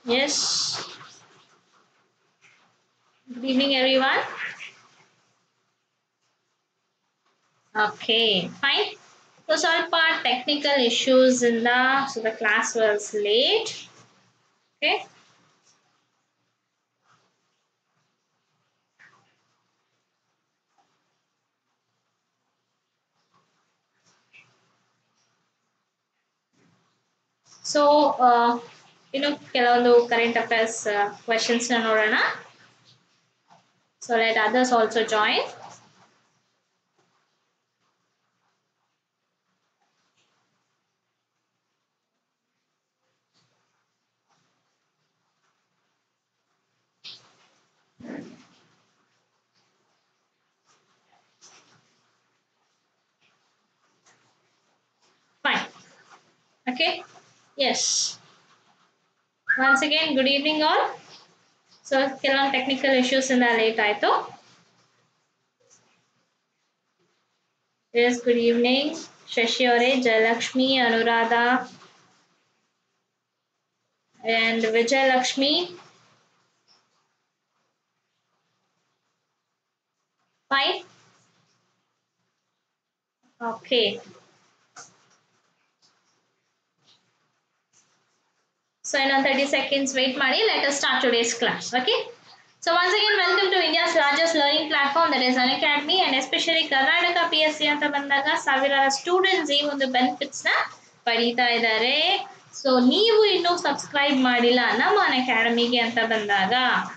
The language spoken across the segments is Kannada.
Yes. Good evening, everyone. Okay, fine. So, ಸ್ವಲ್ಪ technical issues in the so the class was late. Okay. So ಇನ್ನು ಕೆಲವೊಂದು ಕರೆಂಟ್ ಅಫೇರ್ಸ್ ಕ್ವೆಶನ್ಸ್ ನೋಡೋಣ so let others also join fine okay yes once again good evening all so ಕೆಲವೊಂದು ಟೆಕ್ನಿಕಲ್ ಇಶ್ಯೂಸ್ ಇಂದ ಲೇಟ್ ಆಯಿತು ಎಸ್ ಗುಡ್ ಈವ್ನಿಂಗ್ ಶಶಿ ಅವರೇ Jayalakshmi Anuradha and Vijayalakshmi fine okay So in 30 seconds, wait Mari, let us start today's class. Okay. So once again, welcome to India's largest learning platform that is Unacademy and especially Karnataka PSC ಅಂತ ಬಂದಾಗ ಸಾವಿರಾರು ಸ್ಟೂಡೆಂಟ್ಸ್ ಈ ಒಂದು ಬೆನಿಫಿಟ್ಸ್ ನ ಪಡೀತಾ ಇದ್ದಾರೆ ಸೊ ನೀವು ಇನ್ನೂ ಸಬ್ಸ್ಕ್ರೈಬ್ ಮಾಡಿಲ್ಲ ನಮ್ಮ ಅಕಾಡೆಮಿಗೆ ಅಂತ ಬಂದಾಗ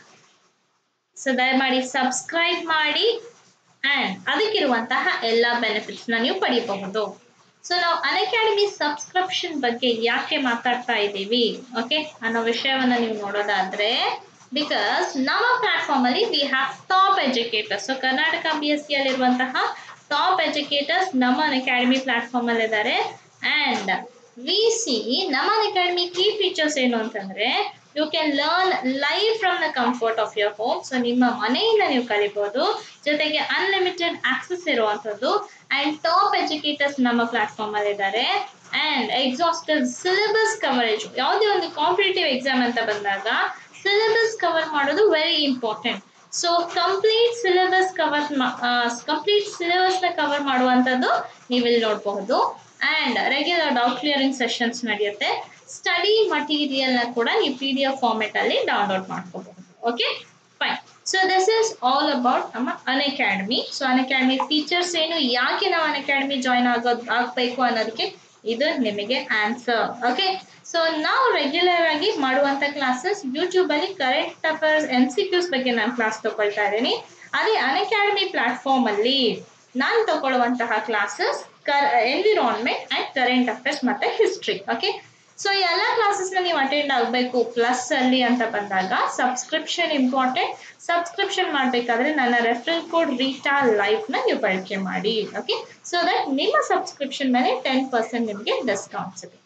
ಸೊ ದಯಮಾಡಿ ಸಬ್ಸ್ಕ್ರೈಬ್ ಮಾಡಿ ಅಂಡ್ ಅದಕ್ಕಿರುವಂತಹ ಎಲ್ಲ ಬೆನಿಫಿಟ್ಸ್ ನ ನೀವು ಪಡಿಬಹುದು ಸೊ ನಾವು ಅನ್ಅಕಾಡೆಮಿ ಸಬ್ಸ್ಕ್ರಿಪ್ಷನ್ ಬಗ್ಗೆ ಯಾಕೆ ಮಾತಾಡ್ತಾ ಇದ್ದೀವಿ ಓಕೆ ಅನ್ನೋ ವಿಷಯವನ್ನ ನೀವು ನೋಡೋದಾದ್ರೆ ಬಿಕಾಸ್ ನಮ್ಮ ಪ್ಲಾಟ್ಫಾರ್ಮ್ ಅಲ್ಲಿ we have top educators so Karnataka B S C ಅಲ್ಲಿರುವಂತಹ ಟಾಪ್ ಎಜುಕೇಟರ್ಸ್ ನಮ್ಮ ಅಕಾಡೆಮಿ ಪ್ಲಾಟ್ಫಾರ್ಮ್ ಅಲ್ಲಿ ಇದ್ದಾರೆ ಅಂಡ್ ವಿ ಸಿ ನಮ್ಮ ಅಕಾಡೆಮಿ ಕೀ ಫೀಚರ್ಸ್ ಏನು ಅಂತಂದ್ರೆ you can learn live from the comfort of your home so ನಿಮ್ಮ ಮನೆಯಿಂದ ನೀವು ಕಲಿಬಹುದು ಜೊತೆಗೆ ಅನ್ಲಿಮಿಟೆಡ್ ಆಕ್ಸೆಸ್ ಇರುವಂಥದ್ದು ಅಂಡ್ ಟಾಪ್ ಎಜುಕೇಟರ್ಸ್ ನಮ್ಮ ಪ್ಲಾಟ್ಫಾರ್ಮ್ ಅಲ್ಲಿ ಇದ್ದಾರೆ ಅಂಡ್ ಎಕ್ಸಾಸ್ಟಿವ್ ಸಿಲೆಬಸ್ ಕವರೇಜ್ ಯಾವುದೇ ಒಂದು ಕಾಂಪಿಟೇಟಿವ್ ಎಕ್ಸಾಮ್ ಅಂತ ಬಂದಾಗ ಸಿಲೆಬಸ್ ಕವರ್ ಮಾಡೋದು very important so complete syllabus cover complete syllabus ನ ಕವರ್ ಮಾಡುವಂಥದ್ದು ನೀವಿಲ್ಲಿ ನೋಡಬಹುದು and regular doubt clearing sessions ನಡೆಯುತ್ತೆ ಸ್ಟಡಿ ಮಟೀರಿಯಲ್ ನ ಕೂಡ ನೀವು ಪಿ ಡಿ ಎಫ್ ಫಾರ್ಮೆಟ್ ಅಲ್ಲಿ ಡೌನ್ಲೋಡ್ ಮಾಡ್ಕೋಬಹುದು okay fine so this is all about ನಮ್ಮ Unacademy so Unacademy features ಏನು ಯಾಕೆ ನಾವು ಅನ್ ಅಕಾಡೆಮಿ ಜಾಯಿನ್ ಆಗೋದು ಆಗಬೇಕು ಅನ್ನೋದಕ್ಕೆ ಇದು ನಿಮಗೆ ಆನ್ಸರ್ ಓಕೆ ಸೊ ನಾವು ರೆಗ್ಯುಲರ್ ಆಗಿ ಮಾಡುವಂತ ಕ್ಲಾಸಸ್ ಯೂಟ್ಯೂಬ್ ಅಲ್ಲಿ current affairs M C Qs ಬಗ್ಗೆ ನಾನು ಕ್ಲಾಸ್ ತಗೊಳ್ತಾ ಇದ್ದೀನಿ ಅದೇ ಅನ್ ಅಕಾಡೆಮಿ ಪ್ಲಾಟ್ಫಾರ್ಮ್ ಅಲ್ಲಿ ನಾನು ತಗೊಳ್ಳುವಂತಹ classes environment and current affairs ಮತ್ತೆ ಹಿಸ್ಟ್ರಿ ಓಕೆ ಸೊ ಎಲ್ಲ ಕ್ಲಾಸಸ್ ನೀವು ಅಟೆಂಡ್ ಆಗಬೇಕು ಪ್ಲಸ್ ಅಲ್ಲಿ ಅಂತ ಬಂದಾಗ ಸಬ್ಸ್ಕ್ರಿಪ್ಷನ್ ಇಂಪಾರ್ಟೆಂಟ್ ಸಬ್ಸ್ಕ್ರಿಪ್ಷನ್ ಮಾಡಬೇಕಾದ್ರೆ ನನ್ನ ರೆಫರಲ್ ಕೋಡ್ ರೀಟಾ ಲೈಫ್ ನ ನೀವು ಬಳಕೆ ಮಾಡಿ ಓಕೆ ಸೊ ದಟ್ ನಿಮ್ಮ ಸಬ್ಸ್ಕ್ರಿಪ್ಷನ್ ಮೇಲೆ ಟೆನ್ ಪರ್ಸೆಂಟ್ ನಿಮಗೆ ಡಿಸ್ಕೌಂಟ್ ಸಿಗುತ್ತೆ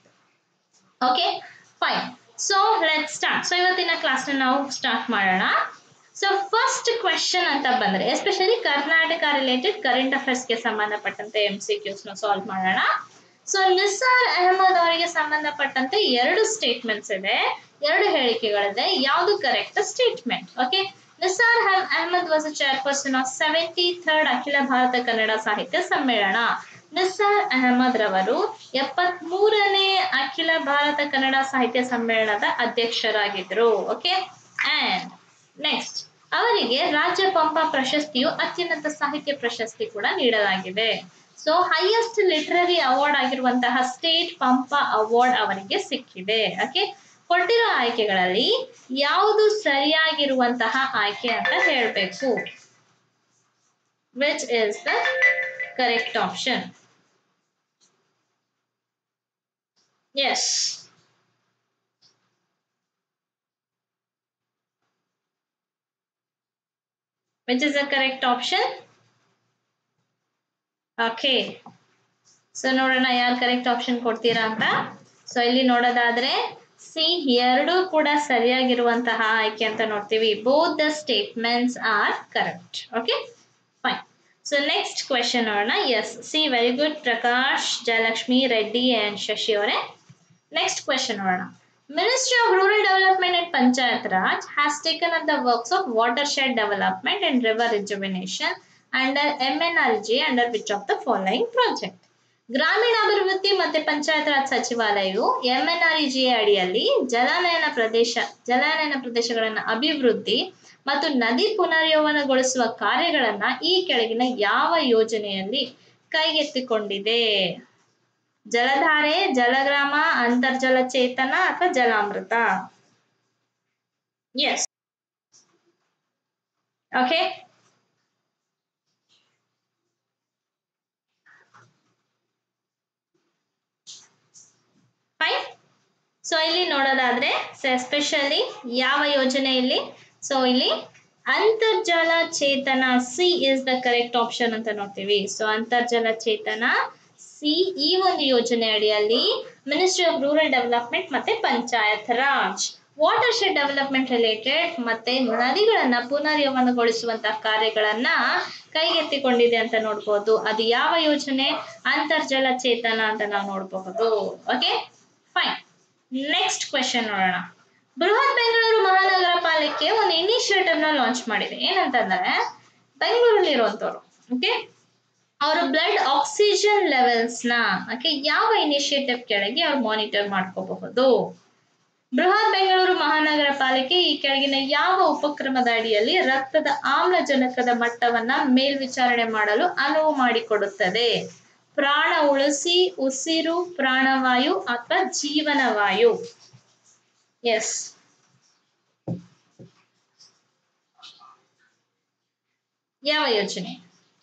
okay fine so let start so ಇವತ್ತಿನ ಕ್ಲಾಸ್ನ ನಾವು ಸ್ಟಾರ್ಟ್ ಮಾಡೋಣ ಸೊ ಫಸ್ಟ್ ಕ್ವೆಶನ್ ಅಂತ ಬಂದ್ರೆ ಎಸ್ಪೆಷಲಿ ಕರ್ನಾಟಕ ರಿಲೇಟೆಡ್ ಕರೆಂಟ್ ಅಫೇರ್ಸ್ಗೆ ಸಂಬಂಧಪಟ್ಟಂತೆ ಎಂ ಸಿ ಕ್ಯೂಸ್ನ ಸಾಲ್ವ್ ಮಾಡೋಣ ಸೊ ನಿಸಾರ್ ಅಹಮದ್ ಅವರಿಗೆ ಸಂಬಂಧಪಟ್ಟಂತೆ ಎರಡು ಸ್ಟೇಟ್ಮೆಂಟ್ಸ್ ಇದೆ ಎರಡು ಹೇಳಿಕೆಗಳಿದೆ ಯಾವುದು correct statement okay Nisar Ahmad was a chairperson of seventy third Akhila Bharata Kannada ಸಾಹಿತ್ಯ ಸಮ್ಮೇಳನ ನಿಸಾರ್ ಅಹಮದ್ ರವರು ಎಪ್ಪತ್ ಮೂರನೇ ಅಖಿಲ ಭಾರತ ಕನ್ನಡ ಸಾಹಿತ್ಯ ಸಮ್ಮೇಳನದ ಅಧ್ಯಕ್ಷರಾಗಿದ್ರು ಓಕೆ ಅಂಡ್ ನೆಕ್ಸ್ಟ್ ಅವರಿಗೆ ರಾಜ್ಯ ಪಂಪ ಪ್ರಶಸ್ತಿಯು ಅತ್ಯುನ್ನತ ಸಾಹಿತ್ಯ ಪ್ರಶಸ್ತಿ ಕೂಡ ನೀಡಲಾಗಿದೆ ಸೊ ಹೈಯೆಸ್ಟ್ ಲಿಟರರಿ ಅವಾರ್ಡ್ ಆಗಿರುವಂತಹ ಸ್ಟೇಟ್ ಪಂಪ ಅವಾರ್ಡ್ ಅವರಿಗೆ ಸಿಕ್ಕಿದೆ ಓಕೆ ಕೊಟ್ಟಿರೋ ಆಯ್ಕೆಗಳಲ್ಲಿ ಯಾವುದು ಸರಿಯಾಗಿರುವಂತಹ ಆಯ್ಕೆ ಅಂತ ಹೇಳಬೇಕು which is the correct option yes which is the correct option okay so ನೋಡೋಣ ಯಾರು ಕರೆಕ್ಟ್ ಆಪ್ಷನ್ ಕೊಡ್ತೀರಾ ಅಂತ ಸೊ ಇಲ್ಲಿ ನೋಡೋದಾದ್ರೆ ಸಿ ಎರಡು ಕೂಡ ಸರಿಯಾಗಿರುವಂತಹ ಆಯ್ಕೆ ಅಂತ ನೋಡ್ತೀವಿ both the statements are correct okay fine so next question ನೋಡೋಣ yes C very good Prakash Jayalakshmi Reddy and Shashi ಅವರೇ ನೆಕ್ಸ್ಟ್ ಕ್ವೆಶನ್ ನೋಡೋಣ Ministry of Rural Development and Panchayat Raj has taken up the works of watershed development and river rejuvenation under MNRG under which of the following project? ಗ್ರಾಮೀಣಾಭಿವೃದ್ಧಿ ಮತ್ತೆ ಪಂಚಾಯತ್ ರಾಜ್ ಸಚಿವಾಲಯವು ಎಂಎನ್ಆರ್ಇಜಿ ಅಡಿಯಲ್ಲಿ ಜಲಾನಯನ ಪ್ರದೇಶ ಜಲಾನಯನ ಪ್ರದೇಶಗಳನ್ನು ಅಭಿವೃದ್ಧಿ ಮತ್ತು ನದಿ ಪುನರ್ಯೌವನಗೊಳಿಸುವ ಕಾರ್ಯಗಳನ್ನ ಈ ಕೆಳಗಿನ ಯಾವ ಯೋಜನೆಯಲ್ಲಿ ಕೈಗೆತ್ತಿಕೊಂಡಿದೆ ಜಲಧಾರೆ ಜಲಗ್ರಾಮ ಅಂತರ್ಜಲ ಚೇತನ ಅಥವಾ Jalamrutha yes okay fine so ಇಲ್ಲಿ ನೋಡೋದಾದ್ರೆ ಸೊ ಎಸ್ಪೆಷಲಿ ಯಾವ ಯೋಜನೆಯಲ್ಲಿ ಸೊ ಇಲ್ಲಿ Antarjala Chetana C is the correct option ಅಂತ ನೋಡ್ತೀವಿ ಸೊ ಅಂತರ್ಜಲ ಚೇತನ ಸಿ ಈ ಒಂದು ಯೋಜನೆ ಅಡಿಯಲ್ಲಿ ಮಿನಿಸ್ಟ್ರಿ ಆಫ್ ರೂರಲ್ ಡೆವಲಪ್ಮೆಂಟ್ ಮತ್ತೆ Panchayat Raj watershed development related ಮತ್ತೆ ನದಿಗಳನ್ನ ಪುನರ್ಯೌವನಗೊಳಿಸುವಂತಹ ಕಾರ್ಯಗಳನ್ನ ಕೈಗೆತ್ತಿಕೊಂಡಿದೆ ಅಂತ ನೋಡ್ಬೋದು ಅದು ಯಾವ ಯೋಜನೆ ಅಂತರ್ಜಲ ಚೇತನ ಅಂತ ನಾವು ನೋಡಬಹುದು ಓಕೆ ಫೈನ್ ನೆಕ್ಸ್ಟ್ ಕ್ವೆಶನ್ ನೋಡೋಣ ಬೃಹತ್ ಬೆಂಗಳೂರು ಮಹಾನಗರ ಪಾಲಿಕೆ ಒಂದು ಇನಿಷಿಯೇಟಿವ್ ನ ಲಾಂಚ್ ಮಾಡಿದೆ ಏನಂತಂದ್ರೆ ಬೆಂಗಳೂರಲ್ಲಿ ಇರುವಂತವ್ರು ಓಕೆ ಅವರು ಬ್ಲಡ್ ಆಕ್ಸಿಜನ್ ಲೆವೆಲ್ಸ್ ನ ಓಕೆ ಯಾವ ಇನಿಷಿಯೇಟಿವ್ ಕೆಳಗೆ ಅವ್ರು ಮಾನಿಟರ್ ಮಾಡ್ಕೋಬಹುದು ಬೃಹತ್ ಬೆಂಗಳೂರು ಮಹಾನಗರ ಪಾಲಿಕೆ ಈ ಕೆಳಗಿನ ಯಾವ ಉಪಕ್ರಮದ ಅಡಿಯಲ್ಲಿ ರಕ್ತದ ಆಮ್ಲಜನಕದ ಮಟ್ಟವನ್ನ ಮೇಲ್ವಿಚಾರಣೆ ಮಾಡಲು ಅನುವು ಮಾಡಿಕೊಡುತ್ತದೆ ಪ್ರಾಣ ಉಳಿಸಿ ಉಸಿರು ಪ್ರಾಣವಾಯು ಅಥವಾ ಜೀವನವಾಯು ಎಸ್ ಯಾವ ಯೋಜನೆ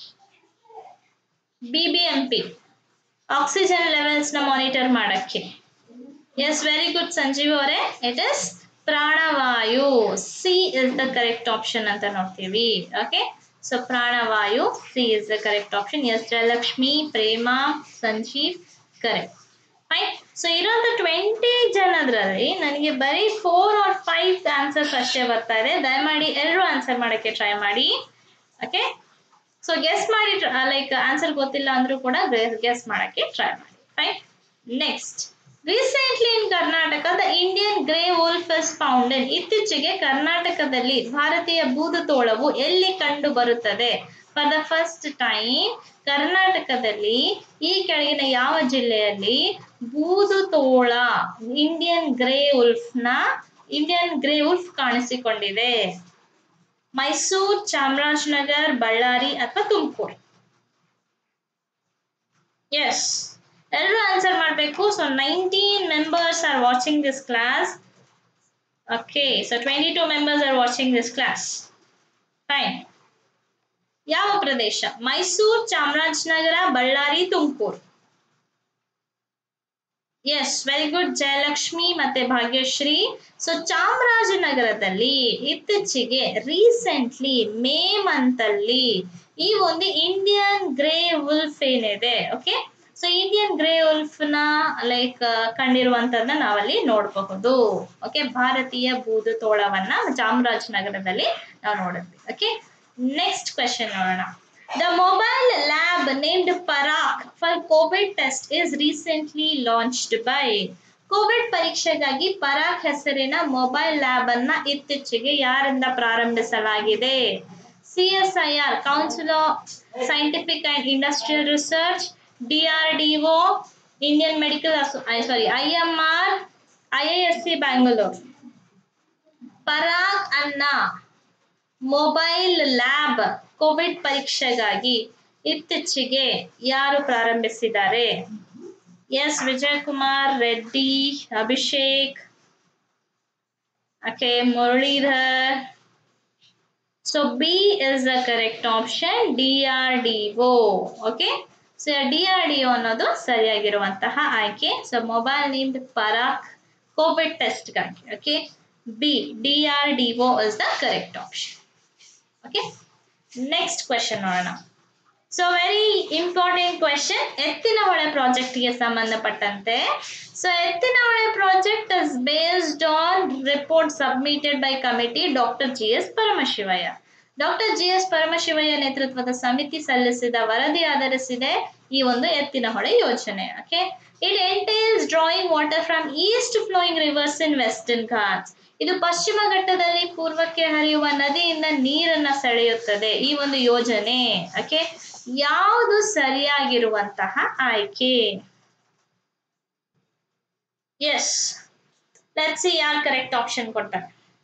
ಬಿಬಿಎಂಪಿ ಆಕ್ಸಿಜನ್ ಲೆವೆಲ್ಸ್ ನ ಮಾನಿಟರ್ ಮಾಡಕ್ಕೆ ಎಸ್ ವೆರಿ ಗುಡ್ ಸಂಜೀವ್ ಅವರೇ it is Pranavayu C is the correct option ಅಂತ ನೋಡ್ತೀವಿ okay so Pranavayu C is the correct option yes Jayalakshmi Prema Sanjeev correct fine so ಇರೋಂಥ ಟ್ವೆಂಟಿ ಜನದ್ರಲ್ಲಿ ನನಗೆ ಬರೀ ಫೋರ್ ಆರ್ ಫೈವ್ ಆನ್ಸರ್ಸ್ ಅಷ್ಟೇ ಬರ್ತಾ ಇದೆ ದಯಮಾಡಿ ಎಲ್ಲರೂ ಆನ್ಸರ್ ಮಾಡೋಕ್ಕೆ ಟ್ರೈ ಮಾಡಿ ಓಕೆ ಸೊ ಗೆಸ್ ಮಾಡಿ ಲೈಕ್ ಆನ್ಸರ್ ಗೊತ್ತಿಲ್ಲ ಅಂದ್ರೂ ಕೂಡ ಗೆಸ್ ಮಾಡಕ್ಕೆ ಟ್ರೈ ಮಾಡಿ fine next recently in Karnataka the Indian grey wolf is found ಇತ್ತೀಚೆಗೆ ಕರ್ನಾಟಕದಲ್ಲಿ ಭಾರತೀಯ ಬೂದುತೋಳವು ಎಲ್ಲಿ ಕಂಡು ಬರುತ್ತದೆ ಫಾರ್ ದ ಫಸ್ಟ್ ಟೈಮ್ ಕರ್ನಾಟಕದಲ್ಲಿ ಈ ಕೆಳಗಿನ ಯಾವ ಜಿಲ್ಲೆಯಲ್ಲಿ ಬೂದುತೋಳ ಇಂಡಿಯನ್ ಗ್ರೇ ಉಲ್ಫ್ ನ ಇಂಡಿಯನ್ ಗ್ರೇ ಉಲ್ಫ್ ಕಾಣಿಸಿಕೊಂಡಿದೆ ಮೈಸೂರು ಚಾಮರಾಜನಗರ್ ಬಳ್ಳಾರಿ ಅಥವಾ ತುಮಕೂರು ಎಸ್ ಎಲ್ಲರೂ ಆನ್ಸರ್ ಮಾಡಬೇಕು so nineteen members are watching this class okay so twenty two members are watching this class fine ಯಾವ ಪ್ರದೇಶ Mysuru Chamarajanagara Ballari Tumakuru yes very good Jayalakshmi ಮತ್ತೆ ಭಾಗ್ಯಶ್ರೀ ಸೊ ಚಾಮರಾಜನಗರದಲ್ಲಿ ಇತ್ತೀಚೆಗೆ ರೀಸೆಂಟ್ಲಿ ಮೇ ಮಂತ್ ಅಲ್ಲಿ ಈ ಒಂದು ಇಂಡಿಯನ್ ಗ್ರೇ ವುಲ್ಫ್ ಏನಿದೆ okay so Indian grey wolf ನ ಲೈಕ್ ಕಂಡಿರುವಂತದನ್ನ ನಾವಲ್ಲಿ ನೋಡಬಹುದು ಓಕೆ ಭಾರತೀಯ ಬೂದು ತೋಳವನ್ನ ಚಾಮರಾಜನಗರದಲ್ಲಿ ನಾವು ನೋಡಿದ್ವಿ ಓಕೆ ನೆಕ್ಸ್ಟ್ ಕ್ವೆಶನ್ ನೋಡೋಣ the mobile lab named Parak for covid test is recently launched by covid ಪರೀಕ್ಷೆಗಾಗಿ ಪರಾಕ್ ಹೆಸರಿನ ಮೊಬೈಲ್ ಲ್ಯಾಬ್ ಅನ್ನ ಇತ್ತೀಚೆಗೆ ಯಾರಿಂದ ಪ್ರಾರಂಭಿಸಲಾಗಿದೆ CSIR council of scientific and industrial research DRDO Indian medical sorry IMR IISc Bangalore Parag ಅನ್ನ ಮೊಬೈಲ್ ಲ್ಯಾಬ್ ಕೋವಿಡ್ ಪರೀಕ್ಷೆಗಾಗಿ ಇತ್ತೀಚೆಗೆ ಯಾರು ಪ್ರಾರಂಭಿಸಿದ್ದಾರೆ yes Vijay Kumar Reddy Abhishek okay Muralidhar so B is the correct option D R D O okay so D R D O ಅನ್ನೋದು ಸರಿಯಾಗಿರುವಂತಹ ಆಯ್ಕೆ so mobile named Parak covid ಟೆಸ್ಟ್ಗಾಗಿ okay B D R D O is the correct option okay next question ನೋಡೋಣ so very important question Yettinahole ಪ್ರಾಜೆಕ್ಟ್ಗೆ ಸಂಬಂಧಪಟ್ಟಂತೆ so Yettinahole project is based on report submitted by committee doctor G S Paramashivaiah doctor G S Paramashivaiah ನೇತೃತ್ವದ ಸಮಿತಿ ಸಲ್ಲಿಸಿದ ವರದಿ ಆಧರಿಸಿದೆ ಈ ಒಂದು ಎತ್ತಿನ ಹೊಳೆ ಯೋಜನೆ okay it entails drawing water from east flowing rivers in Western Ghats ಇದು ಪಶ್ಚಿಮ ಘಟ್ಟದಲ್ಲಿ ಪೂರ್ವಕ್ಕೆ ಹರಿಯುವ ನದಿಯಿಂದ ನೀರನ್ನ ಸೆಳೆಯುತ್ತದೆ ಈ ಒಂದು ಯೋಜನೆ ಓಕೆ ಯಾವುದು ಸರಿಯಾಗಿರುವಂತಹ ಆಯ್ಕೆ ಎಸ್ ಲೆಟ್ಸ್ ಸಿ ಯಾರು ಕರೆಕ್ಟ್ ಆಪ್ಷನ್ ಕೊಡ್ತಾರೆ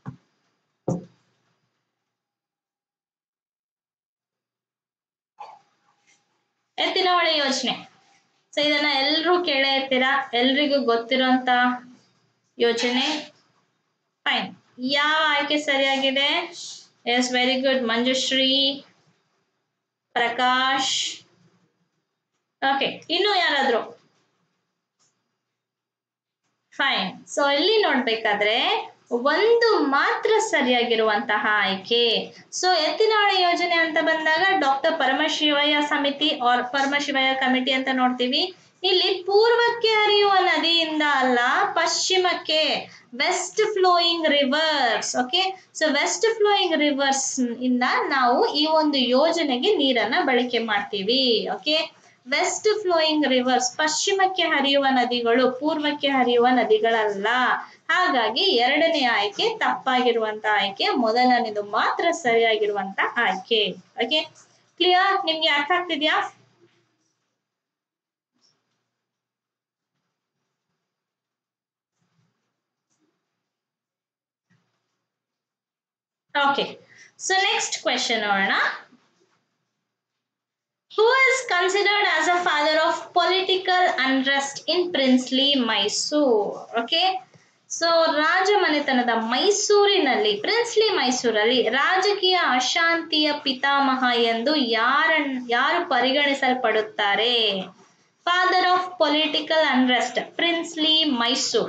ಎತ್ತಿನ ಹೊಳೆ ಯೋಜನೆ ಸೊ ಇದನ್ನ ಎಲ್ರೂ ಕೇಳೇ ಇರ್ತೀರಾ ಎಲ್ರಿಗೂ ಗೊತ್ತಿರೋಂತ ಯೋಜನೆ ಫೈನ್ ಯಾವ ಆಯ್ಕೆ ಸರಿಯಾಗಿದೆ yes very good Manjushree Prakash okay ಇನ್ನು ಯಾರಾದ್ರು ಫೈನ್ ಸೊ ಇಲ್ಲಿ ನೋಡ್ಬೇಕಾದ್ರೆ ಒಂದು ಮಾತ್ರ ಸರಿಯಾಗಿರುವಂತಹ ಆಯ್ಕೆ ಸೊ ಎತ್ತಿನಹೊಳೆ ಯೋಜನೆ ಅಂತ ಬಂದಾಗ ಡಾಕ್ಟರ್ ಪರಮಶಿವಯ್ಯ ಸಮಿತಿ ಆರ್ ಪರಮಶಿವಯ್ಯ ಕಮಿಟಿ ಅಂತ ನೋಡ್ತೀವಿ ಇಲ್ಲಿ ಪೂರ್ವಕ್ಕೆ ಹರಿಯುವ ನದಿಯಿಂದ ಅಲ್ಲ ಪಶ್ಚಿಮಕ್ಕೆ west flowing rivers okay so west flowing rivers ಇಂದ ನಾವು ಈ ಒಂದು ಯೋಜನೆಗೆ ನೀರನ್ನ ಬಳಕೆ ಮಾಡ್ತೀವಿ ಓಕೆ ವೆಸ್ಟ್ ಫ್ಲೋಯಿಂಗ್ ರಿವರ್ಸ್ ಪಶ್ಚಿಮಕ್ಕೆ ಹರಿಯುವ ನದಿಗಳು ಪೂರ್ವಕ್ಕೆ ಹರಿಯುವ ನದಿಗಳಲ್ಲ ಹಾಗಾಗಿ ಎರಡನೇ ಆಯ್ಕೆ ತಪ್ಪಾಗಿರುವಂತ ಆಯ್ಕೆ ಮೊದಲನೇದು ಮಾತ್ರ ಸರಿಯಾಗಿರುವಂತ ಆಯ್ಕೆ ಓಕೆ ಕ್ಲಿಯರ್ ನಿಮ್ಗೆ ಅರ್ಥ ಆಗ್ತಿದ್ಯಾ ಓಕೆ ಸೊ ನೆಕ್ಸ್ಟ್ ಕ್ವೆಶನ್ ನೋಡೋಣ who is considered as a father of political unrest in princely Mysore okay so ರಾಜಮನೆತನದ ಮೈಸೂರಿನಲ್ಲಿ ಪ್ರಿನ್ಸ್ಲಿ ಮೈಸೂರಲ್ಲಿ ರಾಜಕೀಯ ಅಶಾಂತಿಯ ಪಿತಾಮಹ ಎಂದು ಯಾರನ್ ಯಾರು ಪರಿಗಣಿಸಲ್ಪಡುತ್ತಾರೆ father of political unrest princely Mysore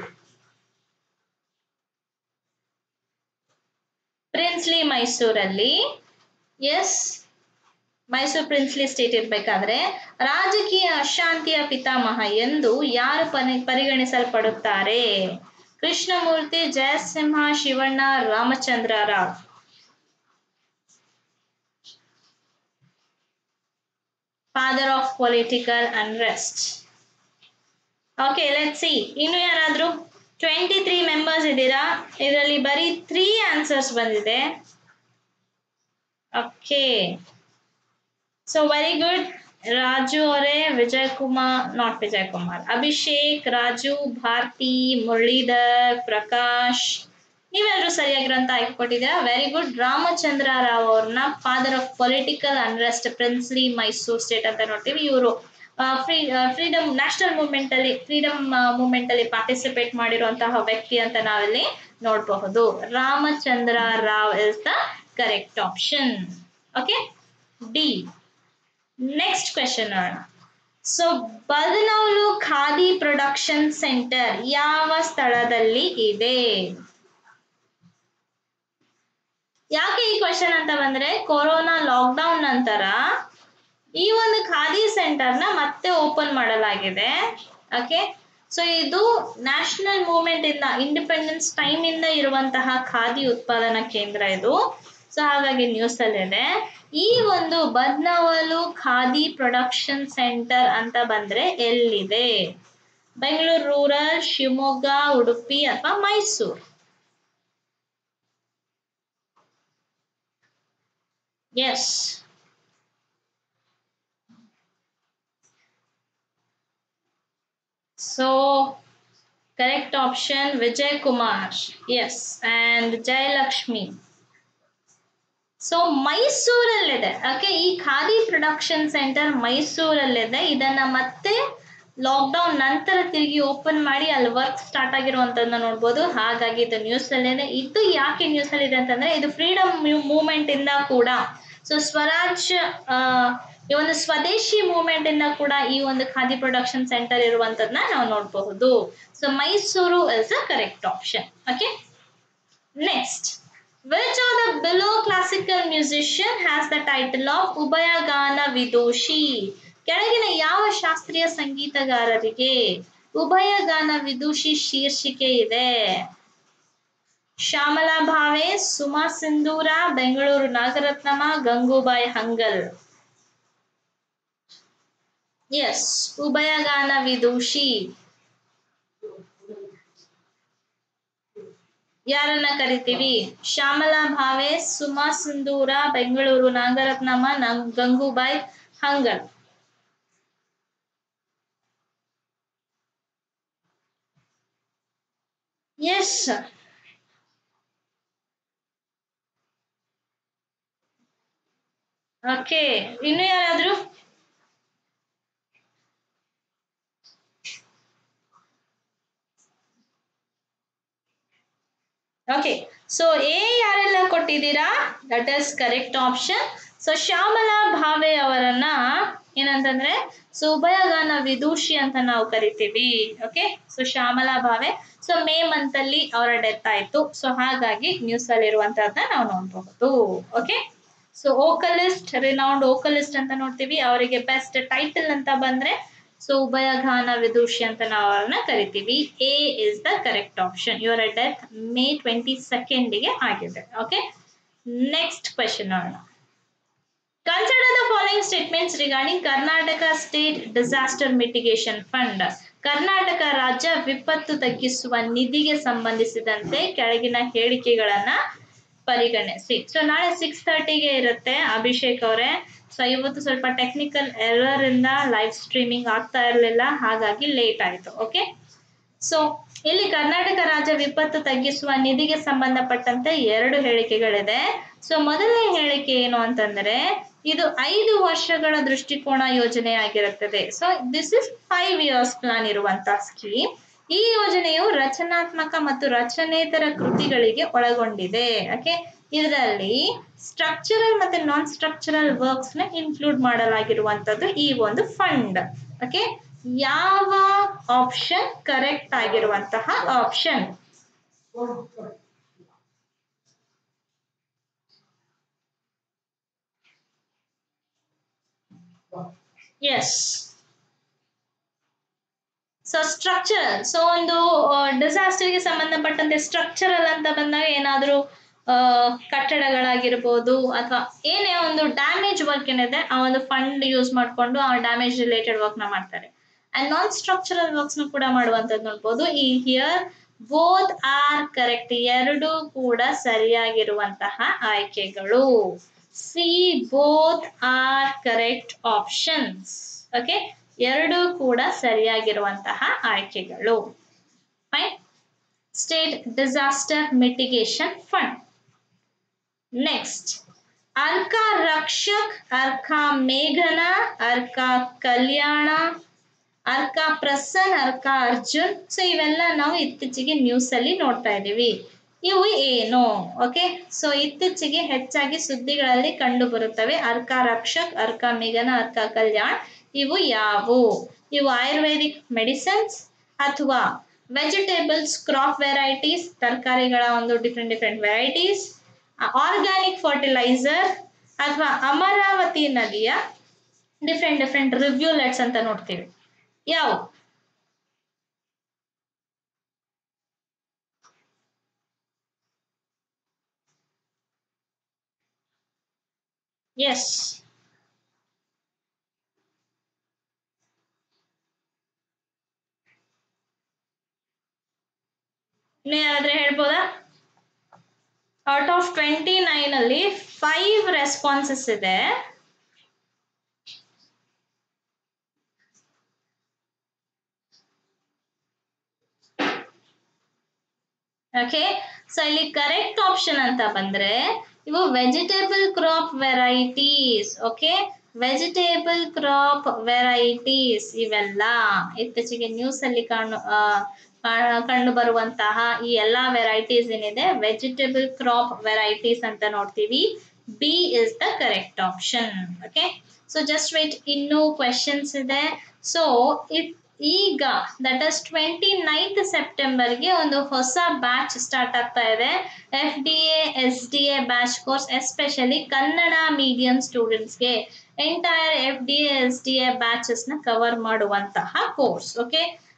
princely ಮೈಸೂರಲ್ಲಿ ಎಸ್ ಮೈಸೂರು ಪ್ರಿನ್ಸ್ಲಿ ಸ್ಟೇಟ್ ಇರ್ಬೇಕಾದ್ರೆ ರಾಜಕೀಯ ಅಶಾಂತಿಯ ಪಿತಾಮಹ ಎಂದು ಯಾರು ಪರಿ ಪರಿಗಣಿಸಲ್ಪಡುತ್ತಾರೆ Krishnamurthy Jayasimha Shivanna Ramachandra Rao father of political unrest okay let see ಇನ್ನು ಯಾರಾದ್ರೂ ಟ್ವೆಂಟಿ ತ್ರೀ ಮೆಂಬರ್ಸ್ ಇದ್ದೀರಾ ಇದರಲ್ಲಿ ಬರೀ ತ್ರೀ ಆನ್ಸರ್ಸ್ ಬಂದಿದೆ okay so very good Raju ಅವರೇ ವಿಜಯ್ ಕುಮಾರ್ ನಾಟ್ ವಿಜಯ್ ಕುಮಾರ್ ಅಭಿಷೇಕ್ ರಾಜು ಭಾರತಿ ಮುರಳೀಧರ್ ಪ್ರಕಾಶ್ ನೀವೆಲ್ಲರೂ ಸರಿಯಾಗಿರೋಂತ ಆಯ್ಕೆ ಕೊಟ್ಟಿದ್ದೀರಾ ವೆರಿ ಗುಡ್ ರಾಮಚಂದ್ರ ರಾವ್ ಅವ್ರನ್ನ father of political unrest princely Mysore state ಅಂತ ನೋಡ್ತೀವಿ ಇವರು ಫ್ರೀ ಫ್ರೀಡಮ್ ನ್ಯಾಷನಲ್ ಮೂವ್ಮೆಂಟ್ ಅಲ್ಲಿ ಫ್ರೀಡಮ್ ಮೂವ್ಮೆಂಟ್ ಅಲ್ಲಿ ಪಾರ್ಟಿಸಿಪೇಟ್ ಮಾಡಿರುವಂತಹ ವ್ಯಕ್ತಿ ಅಂತ ನಾವಿಲ್ಲಿ ನೋಡಬಹುದು Ramachandra Rao is the correct option okay D next question ನೋಡೋಣ so Badanavalu khadi production centre ಯಾವ ಸ್ಥಳದಲ್ಲಿ ಇದೆ ಯಾಕೆ ಈ ಕ್ವೆಶನ್ ಅಂತ ಬಂದ್ರೆ ಕೊರೋನಾ ಲಾಕ್ಡೌನ್ ನಂತರ ಈ ಒಂದು ಖಾದಿ ಸೆಂಟರ್ನ ಮತ್ತೆ ಓಪನ್ ಮಾಡಲಾಗಿದೆ ಓಕೆ ಸೊ ಇದು ನ್ಯಾಷನಲ್ ಮೂವ್ಮೆಂಟ್ ಇಂದ ಇಂಡಿಪೆಂಡೆನ್ಸ್ ಟೈಮ್ ಇಂದ ಇರುವಂತಹ ಖಾದಿ ಉತ್ಪಾದನಾ ಕೇಂದ್ರ ಇದು ಸೊ ಹಾಗಾಗಿ ನ್ಯೂಸ್ ಅಲ್ಲಿ ಇದೆ ಈ ಒಂದು ಬದ್ನವಲು ಖಾದಿ ಪ್ರೊಡಕ್ಷನ್ ಸೆಂಟರ್ ಅಂತ ಬಂದ್ರೆ ಎಲ್ಲಿದೆ ಬೆಂಗಳೂರು ರೂರಲ್ ಶಿವಮೊಗ್ಗ ಉಡುಪಿ ಅಥವಾ Mysuru yes So, correct option Vijay Kumar. Yes, and Jayalakshmi. So ಮೈಸೂರಲ್ಲಿದೆ ಓಕೆ ಈ ಖಾದಿ ಪ್ರೊಡಕ್ಷನ್ ಸೆಂಟರ್ ಮೈಸೂರಲ್ಲಿದೆ ಇದನ್ನ ಮತ್ತೆ ಲಾಕ್ಡೌನ್ ನಂತರ ತಿರುಗಿ ಓಪನ್ ಮಾಡಿ ಅಲ್ಲಿ ವರ್ಕ್ ಸ್ಟಾರ್ಟ್ ಆಗಿರುವಂತದನ್ನ ನೋಡ್ಬೋದು ಹಾಗಾಗಿ ಇದು ನ್ಯೂಸ್ ಅಲ್ಲಿದೆ ಇದು ಯಾಕೆ ನ್ಯೂಸ್ ಅಲ್ಲಿ ಇದೆ ಅಂತಂದ್ರೆ ಇದು ಫ್ರೀಡಮ್ ಮೂವ್ಮೆಂಟ್ ಇಂದ ಕೂಡ ಸೊ ಸ್ವರಾಜ್ ಈ ಒಂದು ಸ್ವದೇಶಿ ಮೂವ್ಮೆಂಟ್ ಇಂದ ಕೂಡ ಈ ಒಂದು ಖಾದಿ ಪ್ರೊಡಕ್ಷನ್ ಸೆಂಟರ್ ಇರುವಂತದನ್ನ ನಾವು ನೋಡಬಹುದು so Mysuru is a correct option okay next Which of the below classical musician has the title of ಉಭಯಗಾನ ವಿದೂಷಿ ಕೆಳಗಿನ ಯಾವ ಶಾಸ್ತ್ರೀಯ ಸಂಗೀತಗಾರರಿಗೆ ಉಭಯಗಾನ ವಿದೂಷಿ ಶೀರ್ಷಿಕೆ ಇದೆ ಶ್ಯಾಮಲಾ ಭಾವೆ ಸುಮಾ ಸಿಂಧೂರ ಬೆಂಗಳೂರು ನಾಗರತ್ನಮ ಗಂಗೂಬಾಯಿ ಹಂಗಲ್ ಎಸ್ ಉಭಯಗಾನ ವಿದೂಷಿ ಯಾರನ್ನ ಕರಿತೀವಿ ಶ್ಯಾಮಲಾ ಭಾವೆ ಸುಮಾ ಸಿಂಧೂರ ಬೆಂಗಳೂರು ನಾಗರತ್ನಮ ನಂ ಗಂಗೂಬಾಯಿ ಹಂಗಲ್ ಎಸ್ ಓಕೆ ಇನ್ನು ಯಾರಾದ್ರೂ ಓಕೆ ಸೊ ಎ ಯಾರೆಲ್ಲ ಕೊಟ್ಟಿದ್ದೀರಾ that is correct option so Shyamala Bhave ಅವರನ್ನ ಏನಂತಂದ್ರೆ ಸೊ ಉಭಯಗಾನ ವಿದೂಷಿ ಅಂತ ನಾವು ಕರಿತೀವಿ okay so Shyamala Bhave so May month ಅಲ್ಲಿ ಅವರ ಡೆತ್ ಆಯ್ತು ಸೊ ಹಾಗಾಗಿ ನ್ಯೂಸ್ ಅಲ್ಲಿ ಇರುವಂತಹದ್ದನ್ನ ನಾವು ನೋಡಬಹುದು okay so vocalist renowned vocalist ಅಂತ ನೋಡ್ತೀವಿ ಅವರಿಗೆ ಬೆಸ್ಟ್ ಟೈಟಲ್ ಅಂತ ಬಂದ್ರೆ ಸೊ ಉಭಯಗಾನ ವಿದೂಷಿ ಅಂತ ನಾವು ಅವ್ರನ್ನ ಕರಿತೀವಿ A is the correct option ಇವರ ಡೆತ್ ಮೇ ಟ್ವೆಂಟಿ ಸೆಕೆಂಡ್ಗೆ ಆಗಿದೆ ಓಕೆ ನೆಕ್ಸ್ಟ್ ಕ್ವೆಶನ್ ನೋಡೋಣ consider the following statements regarding Karnataka state disaster mitigation fund Karnataka ರಾಜ್ಯ ವಿಪತ್ತು ತಗ್ಗಿಸುವ ನಿಧಿಗೆ ಸಂಬಂಧಿಸಿದಂತೆ ಕೆಳಗಿನ ಹೇಳಿಕೆಗಳನ್ನ ಪರಿಗಣಿಸಿ ಸೊ ನಾಳೆ ಸಿಕ್ಸ್ ತರ್ಟಿಗೆ ಇರುತ್ತೆ ಅಭಿಷೇಕ್ ಅವರೇ ಸೊ ಇವತ್ತು ಸ್ವಲ್ಪ ಟೆಕ್ನಿಕಲ್ ಎರರ್ ಇಂದ ಲೈವ್ ಸ್ಟ್ರೀಮಿಂಗ್ ಆಗ್ತಾ ಇರಲಿಲ್ಲ ಹಾಗಾಗಿ ಲೇಟ್ ಆಯ್ತು ಓಕೆ ಸೊ ಇಲ್ಲಿ ಕರ್ನಾಟಕ ರಾಜ್ಯ ವಿಪತ್ತು ತಗ್ಗಿಸುವ ನಿಧಿಗೆ ಸಂಬಂಧಪಟ್ಟಂತೆ ಎರಡು ಹೇಳಿಕೆಗಳಿದೆ ಸೊ ಮೊದಲನೇ ಹೇಳಿಕೆ ಏನು ಅಂತಂದ್ರೆ ಇದು ಐದು ವರ್ಷಗಳ ದೃಷ್ಟಿಕೋನ ಯೋಜನೆ ಆಗಿರುತ್ತದೆ so this is five years plan ಇರುವಂತಹ ಸ್ಕೀಮ್ ಈ ಯೋಜನೆಯು ರಚನಾತ್ಮಕ ಮತ್ತು ರಚನೇತರ ಕೃತಿಗಳಿಗೆ ಒಳಗೊಂಡಿದೆ ಓಕೆ ಇದರಲ್ಲಿ ಸ್ಟ್ರಕ್ಚರಲ್ ಮತ್ತೆ ನಾನ್ ಸ್ಟ್ರಕ್ಚರಲ್ ವರ್ಕ್ಸ್ ನ ಇನ್ಕ್ಲೂಡ್ ಮಾಡಲಾಗಿರುವಂತದ್ದು ಈ ಒಂದು ಫಂಡ್ ಓಕೆ ಯಾವ ಆಪ್ಷನ್ ಕರೆಕ್ಟ್ ಆಗಿರುವಂತಹ option yes so structural so ಒಂದು ಡಿಸಾಸ್ಟರ್ಗೆ ಸಂಬಂಧಪಟ್ಟಂತೆ ಸ್ಟ್ರಕ್ಚರಲ್ ಅಂತ ಬಂದಾಗ ಏನಾದರೂ ಕಟ್ಟಡಗಳಾಗಿರ್ಬೋದು ಅಥವಾ ಏನೇ ಒಂದು ಡ್ಯಾಮೇಜ್ ವರ್ಕ್ ಏನಿದೆ ಆ ಒಂದು ಫಂಡ್ ಯೂಸ್ ಮಾಡಿಕೊಂಡು ಆ ಡ್ಯಾಮೇಜ್ ರಿಲೇಟೆಡ್ ವರ್ಕ್ನ ಮಾಡ್ತಾರೆ ಅಂಡ್ ನಾನ್ ಸ್ಟ್ರಕ್ಚರಲ್ ವರ್ಕ್ಸ್ನ ಕೂಡ ಮಾಡುವಂಥದ್ದು ನೋಡ್ಬೋದು ಈ ಹಿಯರ್ ಬೋತ್ ಆರ್ ಕರೆಕ್ಟ್ ಎರಡು ಕೂಡ ಸರಿಯಾಗಿರುವಂತಹ ಆಯ್ಕೆಗಳು C both are correct options okay ಎರಡು ಕೂಡ ಸರಿಯಾಗಿರುವಂತಹ ಆಯ್ಕೆಗಳು fine state disaster mitigation fund next Arka Rakshak Arka ಮೇಘನ ಅರ್ಕಾ ಕಲ್ಯಾಣ ಅರ್ಕಾ ಪ್ರಸನ್ ಅರ್ಕಾ ಅರ್ಜುನ್ ಸೊ ಇವೆಲ್ಲ ನಾವು ಇತ್ತೀಚೆಗೆ ನ್ಯೂಸ್ ಅಲ್ಲಿ ನೋಡ್ತಾ ಇದ್ದೀವಿ ಇವು ಏನು ಓಕೆ ಸೊ ಇತ್ತೀಚೆಗೆ ಹೆಚ್ಚಾಗಿ ಸುದ್ದಿಗಳಲ್ಲಿ ಕಂಡು ಬರುತ್ತವೆ ಅರ್ಕಾ ರಕ್ಷಕ್ ಅರ್ಕಾ ಮೇಘನ ಅರ್ಕಾ ಕಲ್ಯಾಣ್ ಇವು ಯಾವುವು ಇವು ಆಯುರ್ವೇದಿಕ್ ಮೆಡಿಸಿನ್ಸ್ ಅಥವಾ ವೆಜಿಟೇಬಲ್ಸ್ ಕ್ರಾಪ್ ವೆರೈಟೀಸ್ ತರಕಾರಿಗಳ ಒಂದು different different varieties organic fertiliser ಅಥವಾ ಅಮರಾವತಿ ನದಿಯ ಡಿಫ್ರೆಂಟ್ ಡಿಫ್ರೆಂಟ್ ರಿವ್ಯೂಲೆಟ್ಸ್ ಅಂತ ನೋಡ್ತೀವಿ ಯಾವ ಎಸ್ ಇನ್ನು ಯಾರಾದ್ರೆ ಹೇಳ್ಬೋದಾ ಔಟ್ ಆಫ್ ಟ್ವೆಂಟಿ ನೈನ್ ಅಲ್ಲಿ ಫೈವ್ ರೆಸ್ಪಾನ್ಸಸ್ ಇದೆ ಓಕೆ ಸೊ ಇಲ್ಲಿ ಕರೆಕ್ಟ್ ಆಪ್ಷನ್ ಅಂತ ಬಂದ್ರೆ ಇವು vegetable crop varieties okay vegetable crop varieties ಇವೆಲ್ಲ ಇತ್ತೀಚೆಗೆ ನ್ಯೂಸ್ ಅಲ್ಲಿ ಕಾಣು ಕಂಡು ಬರುವಂತಹ ಈ ಎಲ್ಲಾ ವೆರೈಟೀಸ್ ಏನಿದೆ ವೆಜಿಟೇಬಲ್ ಕ್ರಾಪ್ ವೆರೈಟೀಸ್ ಅಂತ ನೋಡ್ತೀವಿ B is the correct option okay so just wait ಇನ್ನೂ ಕ್ವೆಶನ್ಸ್ ಇದೆ ಸೊ ಇಟ್ ಈಗ ದಟ್ ಇಸ್ ಟ್ವೆಂಟಿ ನೈನ್ತ್ ಸೆಪ್ಟೆಂಬರ್ಗೆ ಒಂದು ಹೊಸ ಬ್ಯಾಚ್ ಸ್ಟಾರ್ಟ್ ಆಗ್ತಾ ಇದೆ F D A S D A batch course especially Kannada medium ಸ್ಟೂಡೆಂಟ್ಸ್ಗೆ entire F D A S D A ಬ್ಯಾಚಸ್ನ ಕವರ್ ಮಾಡುವಂತಹ ಕೋರ್ಸ್ ಓಕೆ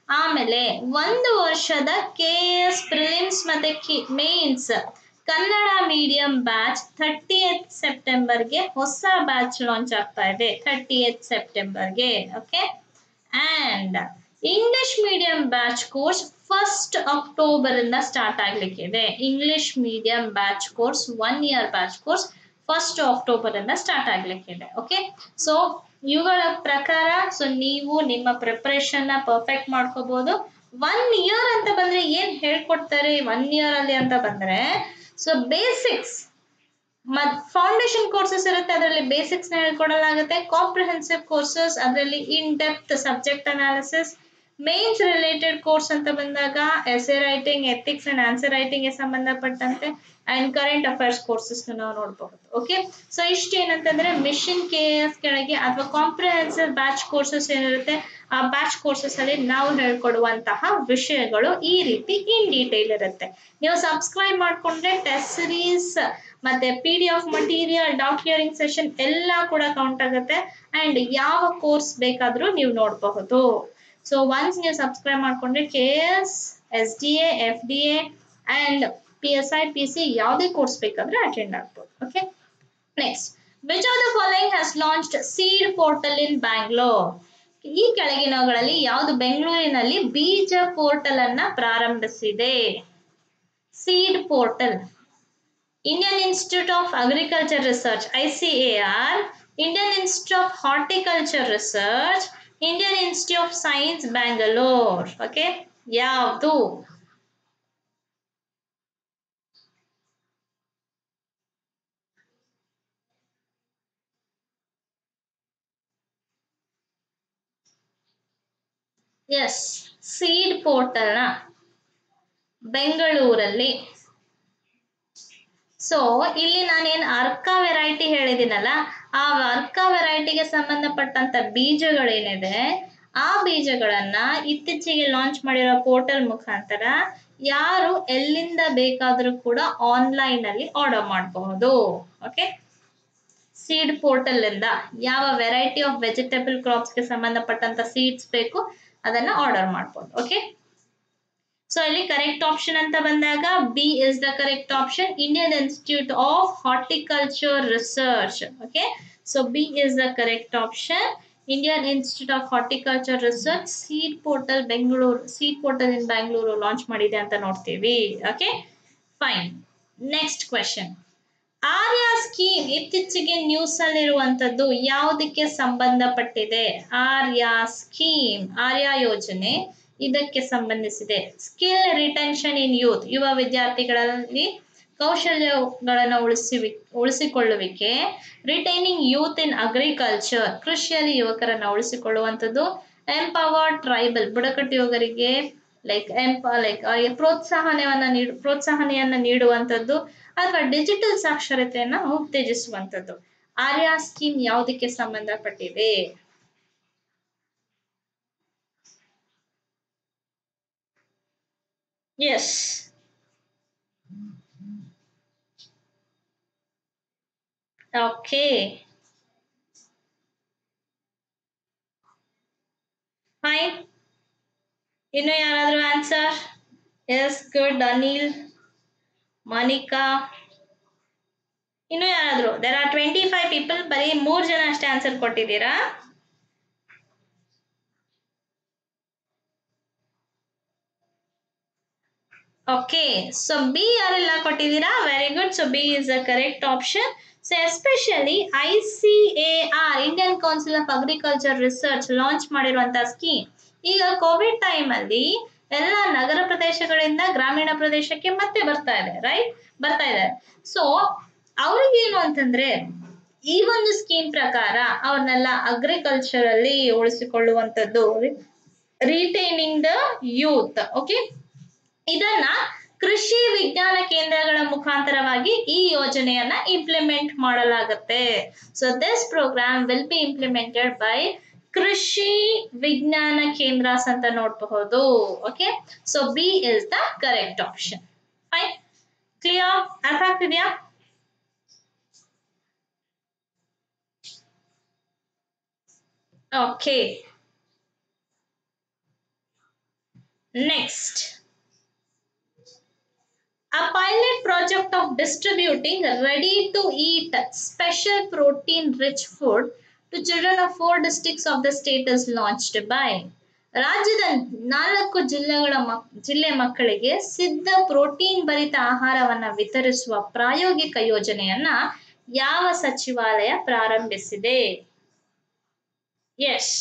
ಆಮೇಲೆ ಒಂದು ವರ್ಷದ ಕೆ ಎಸ್ ಪ್ರಿಲಿಮ್ಸ್ ಮತ್ತೆ mains Kannada medium batch thirtieth ಸೆಪ್ಟೆಂಬರ್ಗೆ ಹೊಸ ಬ್ಯಾಚ್ ಲಾಂಚ್ ಆಗ್ತಾ ಇದೆ ಥರ್ಟಿ ಎತ್ ಸೆಪ್ಟೆಂಬರ್ಗೆ okay and English medium batch course first October ಇಂದ ಸ್ಟಾರ್ಟ್ ಆಗ್ಲಿಕ್ಕಿದೆ English medium batch course one year batch course first October ಇಂದ ಸ್ಟಾರ್ಟ್ ಆಗ್ಲಿಕ್ಕಿದೆ ಓಕೆ ಸೊ ಇವುಗಳ ಪ್ರಕಾರ ಸೊ ನೀವು ನಿಮ್ಮ ಪ್ರಿಪರೇಷನ್ ನ ಪರ್ಫೆಕ್ಟ್ ಮಾಡ್ಕೋಬಹುದು ಒನ್ ಇಯರ್ ಅಂತ ಬಂದ್ರೆ ಏನ್ ಹೇಳ್ಕೊಡ್ತಾರೆ ಒನ್ ಇಯರ್ ಅಲ್ಲಿ ಅಂತ ಬಂದ್ರೆ ಸೊ ಬೇಸಿಕ್ಸ್ ಮತ್ ಫೌಂಡೇಶನ್ ಕೋರ್ಸಸ್ ಇರುತ್ತೆ ಅದರಲ್ಲಿ ಬೇಸಿಕ್ಸ್ ನ ಹೇಳ್ಕೊಡಲಾಗುತ್ತೆ ಕಾಂಪ್ರಿಹೆನ್ಸಿವ್ ಕೋರ್ಸಸ್ ಅದರಲ್ಲಿ in depth subject analysis mains related course ಅಂತ ಬಂದಾಗ essay writing ethics and answer writing ಗೆ ಸಂಬಂಧಪಟ್ಟಂತೆ ಅಂಡ್ ಕರೆಂಟ್ ಅಫೇರ್ಸ್ ಕೋರ್ಸಸ್ ನಾವು ನೋಡಬಹುದು ಓಕೆ ಸೊ ಇಷ್ಟು ಏನಂತಂದ್ರೆ ಮಿಷನ್ ಕೆ ಎಸ್ ಕೆಳಗೆ ಅಥವಾ ಕಾಂಪ್ರಿಹೆನ್ಸಿವ್ ಬ್ಯಾಚ್ ಕೋರ್ಸಸ್ ಏನಿರುತ್ತೆ ಆ ಬ್ಯಾಚ್ ಕೋರ್ಸಸ್ ಅಲ್ಲಿ ನಾವು ಹೇಳ್ಕೊಡುವಂತಹ ವಿಷಯಗಳು ಈ ರೀತಿ ಇನ್ ಡೀಟೇಲ್ ಇರುತ್ತೆ ನೀವು ಸಬ್ಸ್ಕ್ರೈಬ್ ಮಾಡ್ಕೊಂಡ್ರೆ ಟೆಸ್ಟ್ ಸಿರೀಸ್ ಮತ್ತೆ P D F material doubt clearing session ಎಲ್ಲ ಕೂಡ ಕೌಂಟ್ ಆಗುತ್ತೆ ಅಂಡ್ ಯಾವ ಕೋರ್ಸ್ ಬೇಕಾದ್ರೂ ನೀವು ನೋಡಬಹುದು ಸೊ ಒನ್ಸ್ ನೀವು ಸಬ್ಸ್ಕ್ರೈಬ್ ಮಾಡ್ಕೊಂಡ್ರೆ K S S D A F D A and P S I P C ಯಾವುದೇ ಕೋರ್ಸ್ ಬೇಕಾದ್ರೆ ಅಟೆಂಡ್ ಆಗ್ಬೋದು okay next which of the following has launched seed portal in Bangalore ಈ ಕೆಳಗಿನವುಗಳಲ್ಲಿ ಯಾವುದು ಬೆಂಗಳೂರಿನಲ್ಲಿ ಬೀಜ ಪೋರ್ಟಲ್ ಅನ್ನ ಪ್ರಾರಂಭಿಸಿದೆ seed portal Indian institute of agriculture research ICAR Indian institute of horticulture research Indian institute of science Bangalore okay ಯಾವುದು ಎಸ್ ಸೀಡ್ ಪೋರ್ಟಲ್ನ ಬೆಂಗಳೂರಲ್ಲಿ ಸೊ ಇಲ್ಲಿ ನಾನೇನು ಅರ್ಕ ವೆರೈಟಿ ಹೇಳಿದ್ದೀನಲ್ಲ ಆ ಅರ್ಕ ವೆರೈಟಿಗೆ ಸಂಬಂಧಪಟ್ಟಂತ ಬೀಜಗಳೇನಿದೆ ಆ ಬೀಜಗಳನ್ನ ಇತ್ತೀಚೆಗೆ ಲಾಂಚ್ ಮಾಡಿರೋ ಪೋರ್ಟಲ್ ಮುಖಾಂತರ ಯಾರು ಎಲ್ಲಿಂದ ಬೇಕಾದರೂ ಕೂಡ ಆನ್ಲೈನ್ ಅಲ್ಲಿ ಆರ್ಡರ್ ಮಾಡಬಹುದು ಓಕೆ ಸೀಡ್ ಪೋರ್ಟಲ್ ಇಂದ ಯಾವ ವೆರೈಟಿ ಆಫ್ ವೆಜಿಟೇಬಲ್ ಕ್ರಾಪ್ಸ್ ಗೆ ಸಂಬಂಧಪಟ್ಟಂತ ಸೀಡ್ಸ್ ಬೇಕು ಅದನ್ನ ಆರ್ಡರ್ ಮಾಡ್ಬೋದು ಓಕೆ ಸೊ ಇಲ್ಲಿ ಕರೆಕ್ಟ್ ಆಪ್ಷನ್ ಅಂತ ಬಂದಾಗ B is the correct option Indian institute of horticulture research okay so B is the correct option Indian institute of horticulture research seed portal Bengaluru seed portal in Bengaluru launch ಮಾಡಿದೆ ಅಂತ ನೋಡ್ತೀವಿ okay fine next question Arya scheme ಇತ್ತೀಚೆಗೆ ನ್ಯೂಸ್ ಅಲ್ಲಿರುವಂತದ್ದು ಯಾವುದಕ್ಕೆ ಸಂಬಂಧಪಟ್ಟಿದೆ ಆರ್ಯ ಸ್ಕೀಮ್ ಆರ್ಯ ಯೋಜನೆ ಇದಕ್ಕೆ ಸಂಬಂಧಿಸಿದೆ ಸ್ಕಿಲ್ ರಿಟೆನ್ಷನ್ ಇನ್ ಯೂತ್ ಯುವ ವಿದ್ಯಾರ್ಥಿಗಳಲ್ಲಿ ಕೌಶಲ್ಯಗಳನ್ನು ಉಳಿಸಿ ಉಳಿಸಿಕೊಳ್ಳುವಿಕೆ ರಿಟೈನಿಂಗ್ ಯೂತ್ ಇನ್ ಅಗ್ರಿಕಲ್ಚರ್ ಕೃಷಿಯಲ್ಲಿ ಯುವಕರನ್ನ ಉಳಿಸಿಕೊಳ್ಳುವಂಥದ್ದು ಎಂಪವರ್ ಟ್ರೈಬಲ್ ಬುಡಕಟ್ಟು ಯುವಕರಿಗೆ ಲೈಕ್ ಎಂಪ ಲೈಕ್ ಅವರಿಗೆ ಪ್ರೋತ್ಸಾಹನವನ್ನ ನೀಡು ಪ್ರೋತ್ಸಾಹನೆಯನ್ನ ನೀಡುವಂಥದ್ದು ಅಥವಾ ಡಿಜಿಟಲ್ ಸಾಕ್ಷರತೆಯನ್ನ ಉತ್ತೇಜಿಸುವಂಥದ್ದು ಆರ್ಯ ಸ್ಕೀಮ್ ಯಾವುದಕ್ಕೆ ಸಂಬಂಧಪಟ್ಟಿದೆ ಎಸ್ ಓಕೆ ಫೈನ್ ಇನ್ನು ಯಾರಾದರೂ answer yes good Anil Manika ಇನ್ನು ಯಾರಾದರೂ there are twenty five people ಬರೀ ಮೂರು ಜನ ಅಷ್ಟೇ ಆನ್ಸರ್ ಕೊಟ್ಟಿದ್ದೀರಾ ಓಕೆ ಸೊ ಬಿ ಯಾರೆಲ್ಲ ಕೊಟ್ಟಿದ್ದೀರಾ very good so B is a correct option so especially I C A R Indian council of agriculture research launch ಮಾಡಿರುವಂತಹ ಸ್ಕೀಮ್ ಈಗ ಕೋವಿಡ್ ಟೈಮ್ ಅಲ್ಲಿ ಎಲ್ಲ ನಗರ ಪ್ರದೇಶಗಳಿಂದ ಗ್ರಾಮೀಣ ಪ್ರದೇಶಕ್ಕೆ ಮತ್ತೆ ಬರ್ತಾ ಇದೆ ರೈಟ್ ಬರ್ತಾ ಇದೆ ಸೊ ಅವ್ರಿಗೇನು ಅಂತಂದ್ರೆ ಈ ಒಂದು ಸ್ಕೀಮ್ ಪ್ರಕಾರ ಅವ್ರನ್ನೆಲ್ಲ ಅಗ್ರಿಕಲ್ಚರ್ ಅಲ್ಲಿ ಉಳಿಸಿಕೊಳ್ಳುವಂಥದ್ದು ರಿಟೈನಿಂಗ್ ದ ಯೂತ್ ಓಕೆ ಇದನ್ನ ಕೃಷಿ ವಿಜ್ಞಾನ ಕೇಂದ್ರಗಳ ಮುಖಾಂತರವಾಗಿ ಈ ಯೋಜನೆಯನ್ನ ಇಂಪ್ಲಿಮೆಂಟ್ ಮಾಡಲಾಗುತ್ತೆ so this programme will be implemented by Krishi Vijnana Kendras ಅಂತ ನೋಡಬಹುದು okay so B is the correct option fine clear ಅರ್ಥ ಆಗ್ತಿದ್ಯಾ okay next A pilot project of distributing ready to eat special protein rich food to children of four districts of the state is launched by ರಾಜ್ಯದ ನಾಲ್ಕು ಜಿಲ್ಲೆಗಳ ಮಕ್ ಜಿಲ್ಲೆ ಮಕ್ಕಳಿಗೆ ಸಿದ್ಧ ಪ್ರೋಟೀನ್ ಭರಿತ ಆಹಾರವನ್ನು ವಿತರಿಸುವ ಪ್ರಾಯೋಗಿಕ ಯೋಜನೆಯನ್ನ ಯಾವ ಸಚಿವಾಲಯ ಪ್ರಾರಂಭಿಸಿದೆ yes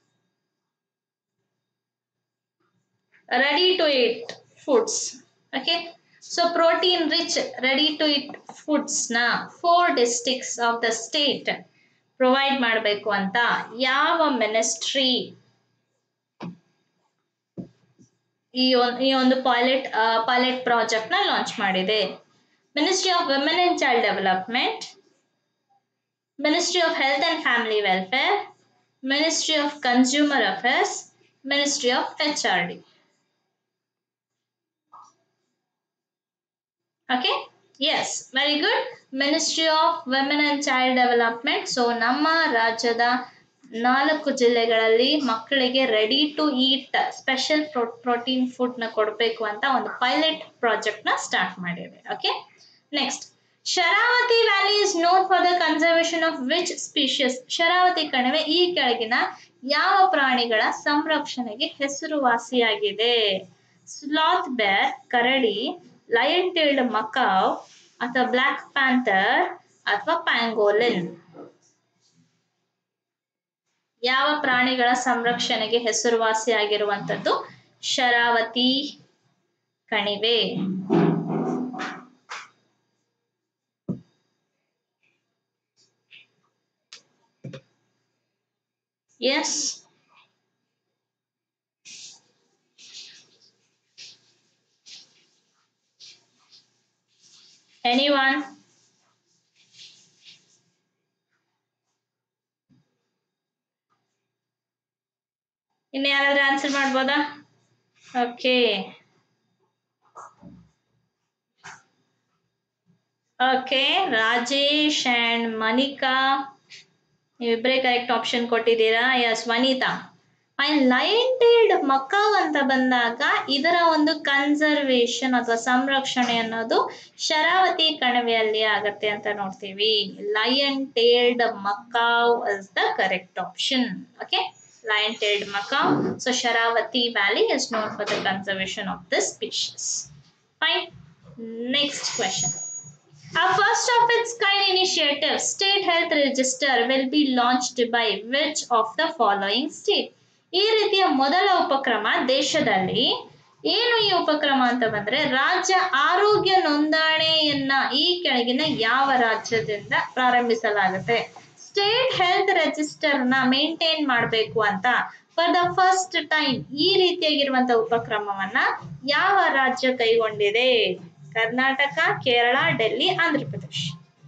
ready to eat foods okay so protein rich ready to eat ಫುಡ್ಸ್ನ four districts of the state provide ಮಾಡಬೇಕು ಅಂತ ಯಾವ ಮಿನಿಸ್ಟ್ರಿ ಈ ಒಂದು ಈ ಒಂದು ಪೈಲಟ್ ಪೈಲಟ್ ಪ್ರಾಜೆಕ್ಟ್ನ ಲಾಂಚ್ ಮಾಡಿದೆ ministry of women and child development ministry of health and family welfare ministry of consumer affairs ministry of H R D okay yes very good ministry of women and child development so ನಮ್ಮ ರಾಜ್ಯದ ನಾಲ್ಕು ಜಿಲ್ಲೆಗಳಲ್ಲಿ ಮಕ್ಕಳಿಗೆ ready to eat special protein ಫುಡ್ನ ಕೊಡಬೇಕು ಅಂತ ಒಂದು ಪೈಲಟ್ ಪ್ರಾಜೆಕ್ಟ್ನ ಸ್ಟಾರ್ಟ್ ಮಾಡಿದೆ okay next Sharavathi valley is known for the conservation of which species Sharavathi ಕಣಿವೆ ಈ ಕೆಳಗಿನ ಯಾವ ಪ್ರಾಣಿಗಳ ಸಂರಕ್ಷಣೆಗೆ ಹೆಸರುವಾಸಿಯಾಗಿದೆ ಸ್ಲಾತ್ ಬೇರ್ ಕರಡಿ ಲಯನ್ ಟೇಲ್ಡ್ ಮಕಾವ್ ಅಥವಾ ಬ್ಲ್ಯಾಕ್ ಪ್ಯಾಂಥರ್ ಅಥವಾ ಪ್ಯಾಂಗೋಲಿನ್ ಯಾವ ಪ್ರಾಣಿಗಳ ಸಂರಕ್ಷಣೆಗೆ ಹೆಸರುವಾಸಿಯಾಗಿರುವಂಥದ್ದು ಶರಾವತಿ ಕಣಿವೆ ಎಸ್ ಎನಿವನ್ ಇನ್ನು ಯಾರಾದ್ರೂ ಆನ್ಸರ್ ಮಾಡ್ಬೋದಾ okay okay Rajesh and Manika ನೀವಿಬ್ಬರೇ ಕರೆಕ್ಟ್ ಆಪ್ಷನ್ ಕೊಟ್ಟಿದ್ದೀರಾ yes Vanitha and lion tailed macaw ಅಂತ ಬಂದಾಗ ಇದರ ಒಂದು ಕನ್ಸರ್ವೇಷನ್ ಅಥವಾ ಸಂರಕ್ಷಣೆ ಅನ್ನೋದು ಶರಾವತಿ ಕಣಿವೆಯಲ್ಲಿ ಆಗತ್ತೆ ಅಂತ ನೋಡ್ತೀವಿ lion tailed macaw is the correct option okay lion tailed macaw. So Sharavati Valley is known for the conservation of this species. Fine. Next question. A first of its kind initiative, State Health Register, will be launched by which of the following state? ಈ ರೀತಿಯ ಮೊದಲ ಉಪಕ್ರಮ ದೇಶದಲ್ಲಿ ಏನು ಈ ಉಪಕ್ರಮ ಅಂತ ಬಂದ್ರೆ ರಾಜ್ಯ ಆರೋಗ್ಯ ನೋಂದಣಿಯನ್ನ ಈ ಕೆಳಗಿನ ಯಾವ ರಾಜ್ಯದಿಂದ ಪ್ರಾರಂಭಿಸಲಾಗುತ್ತೆ ಸ್ಟೇಟ್ ಹೆಲ್ತ್ ರಿಜಿಸ್ಟರ್ ನ ಮೇಂಟೈನ್ ಮಾಡಬೇಕು ಅಂತ ಫಾರ್ ದ ಫಸ್ಟ್ ಟೈಮ್ ಈ ರೀತಿಯಾಗಿರುವಂತಹ ಉಪಕ್ರಮವನ್ನ ಯಾವ ರಾಜ್ಯ ಕೈಗೊಂಡಿದೆ ಕರ್ನಾಟಕ ಕೇರಳ ಡೆಲ್ಲಿ ಆಂಧ್ರ ಪ್ರದೇಶ್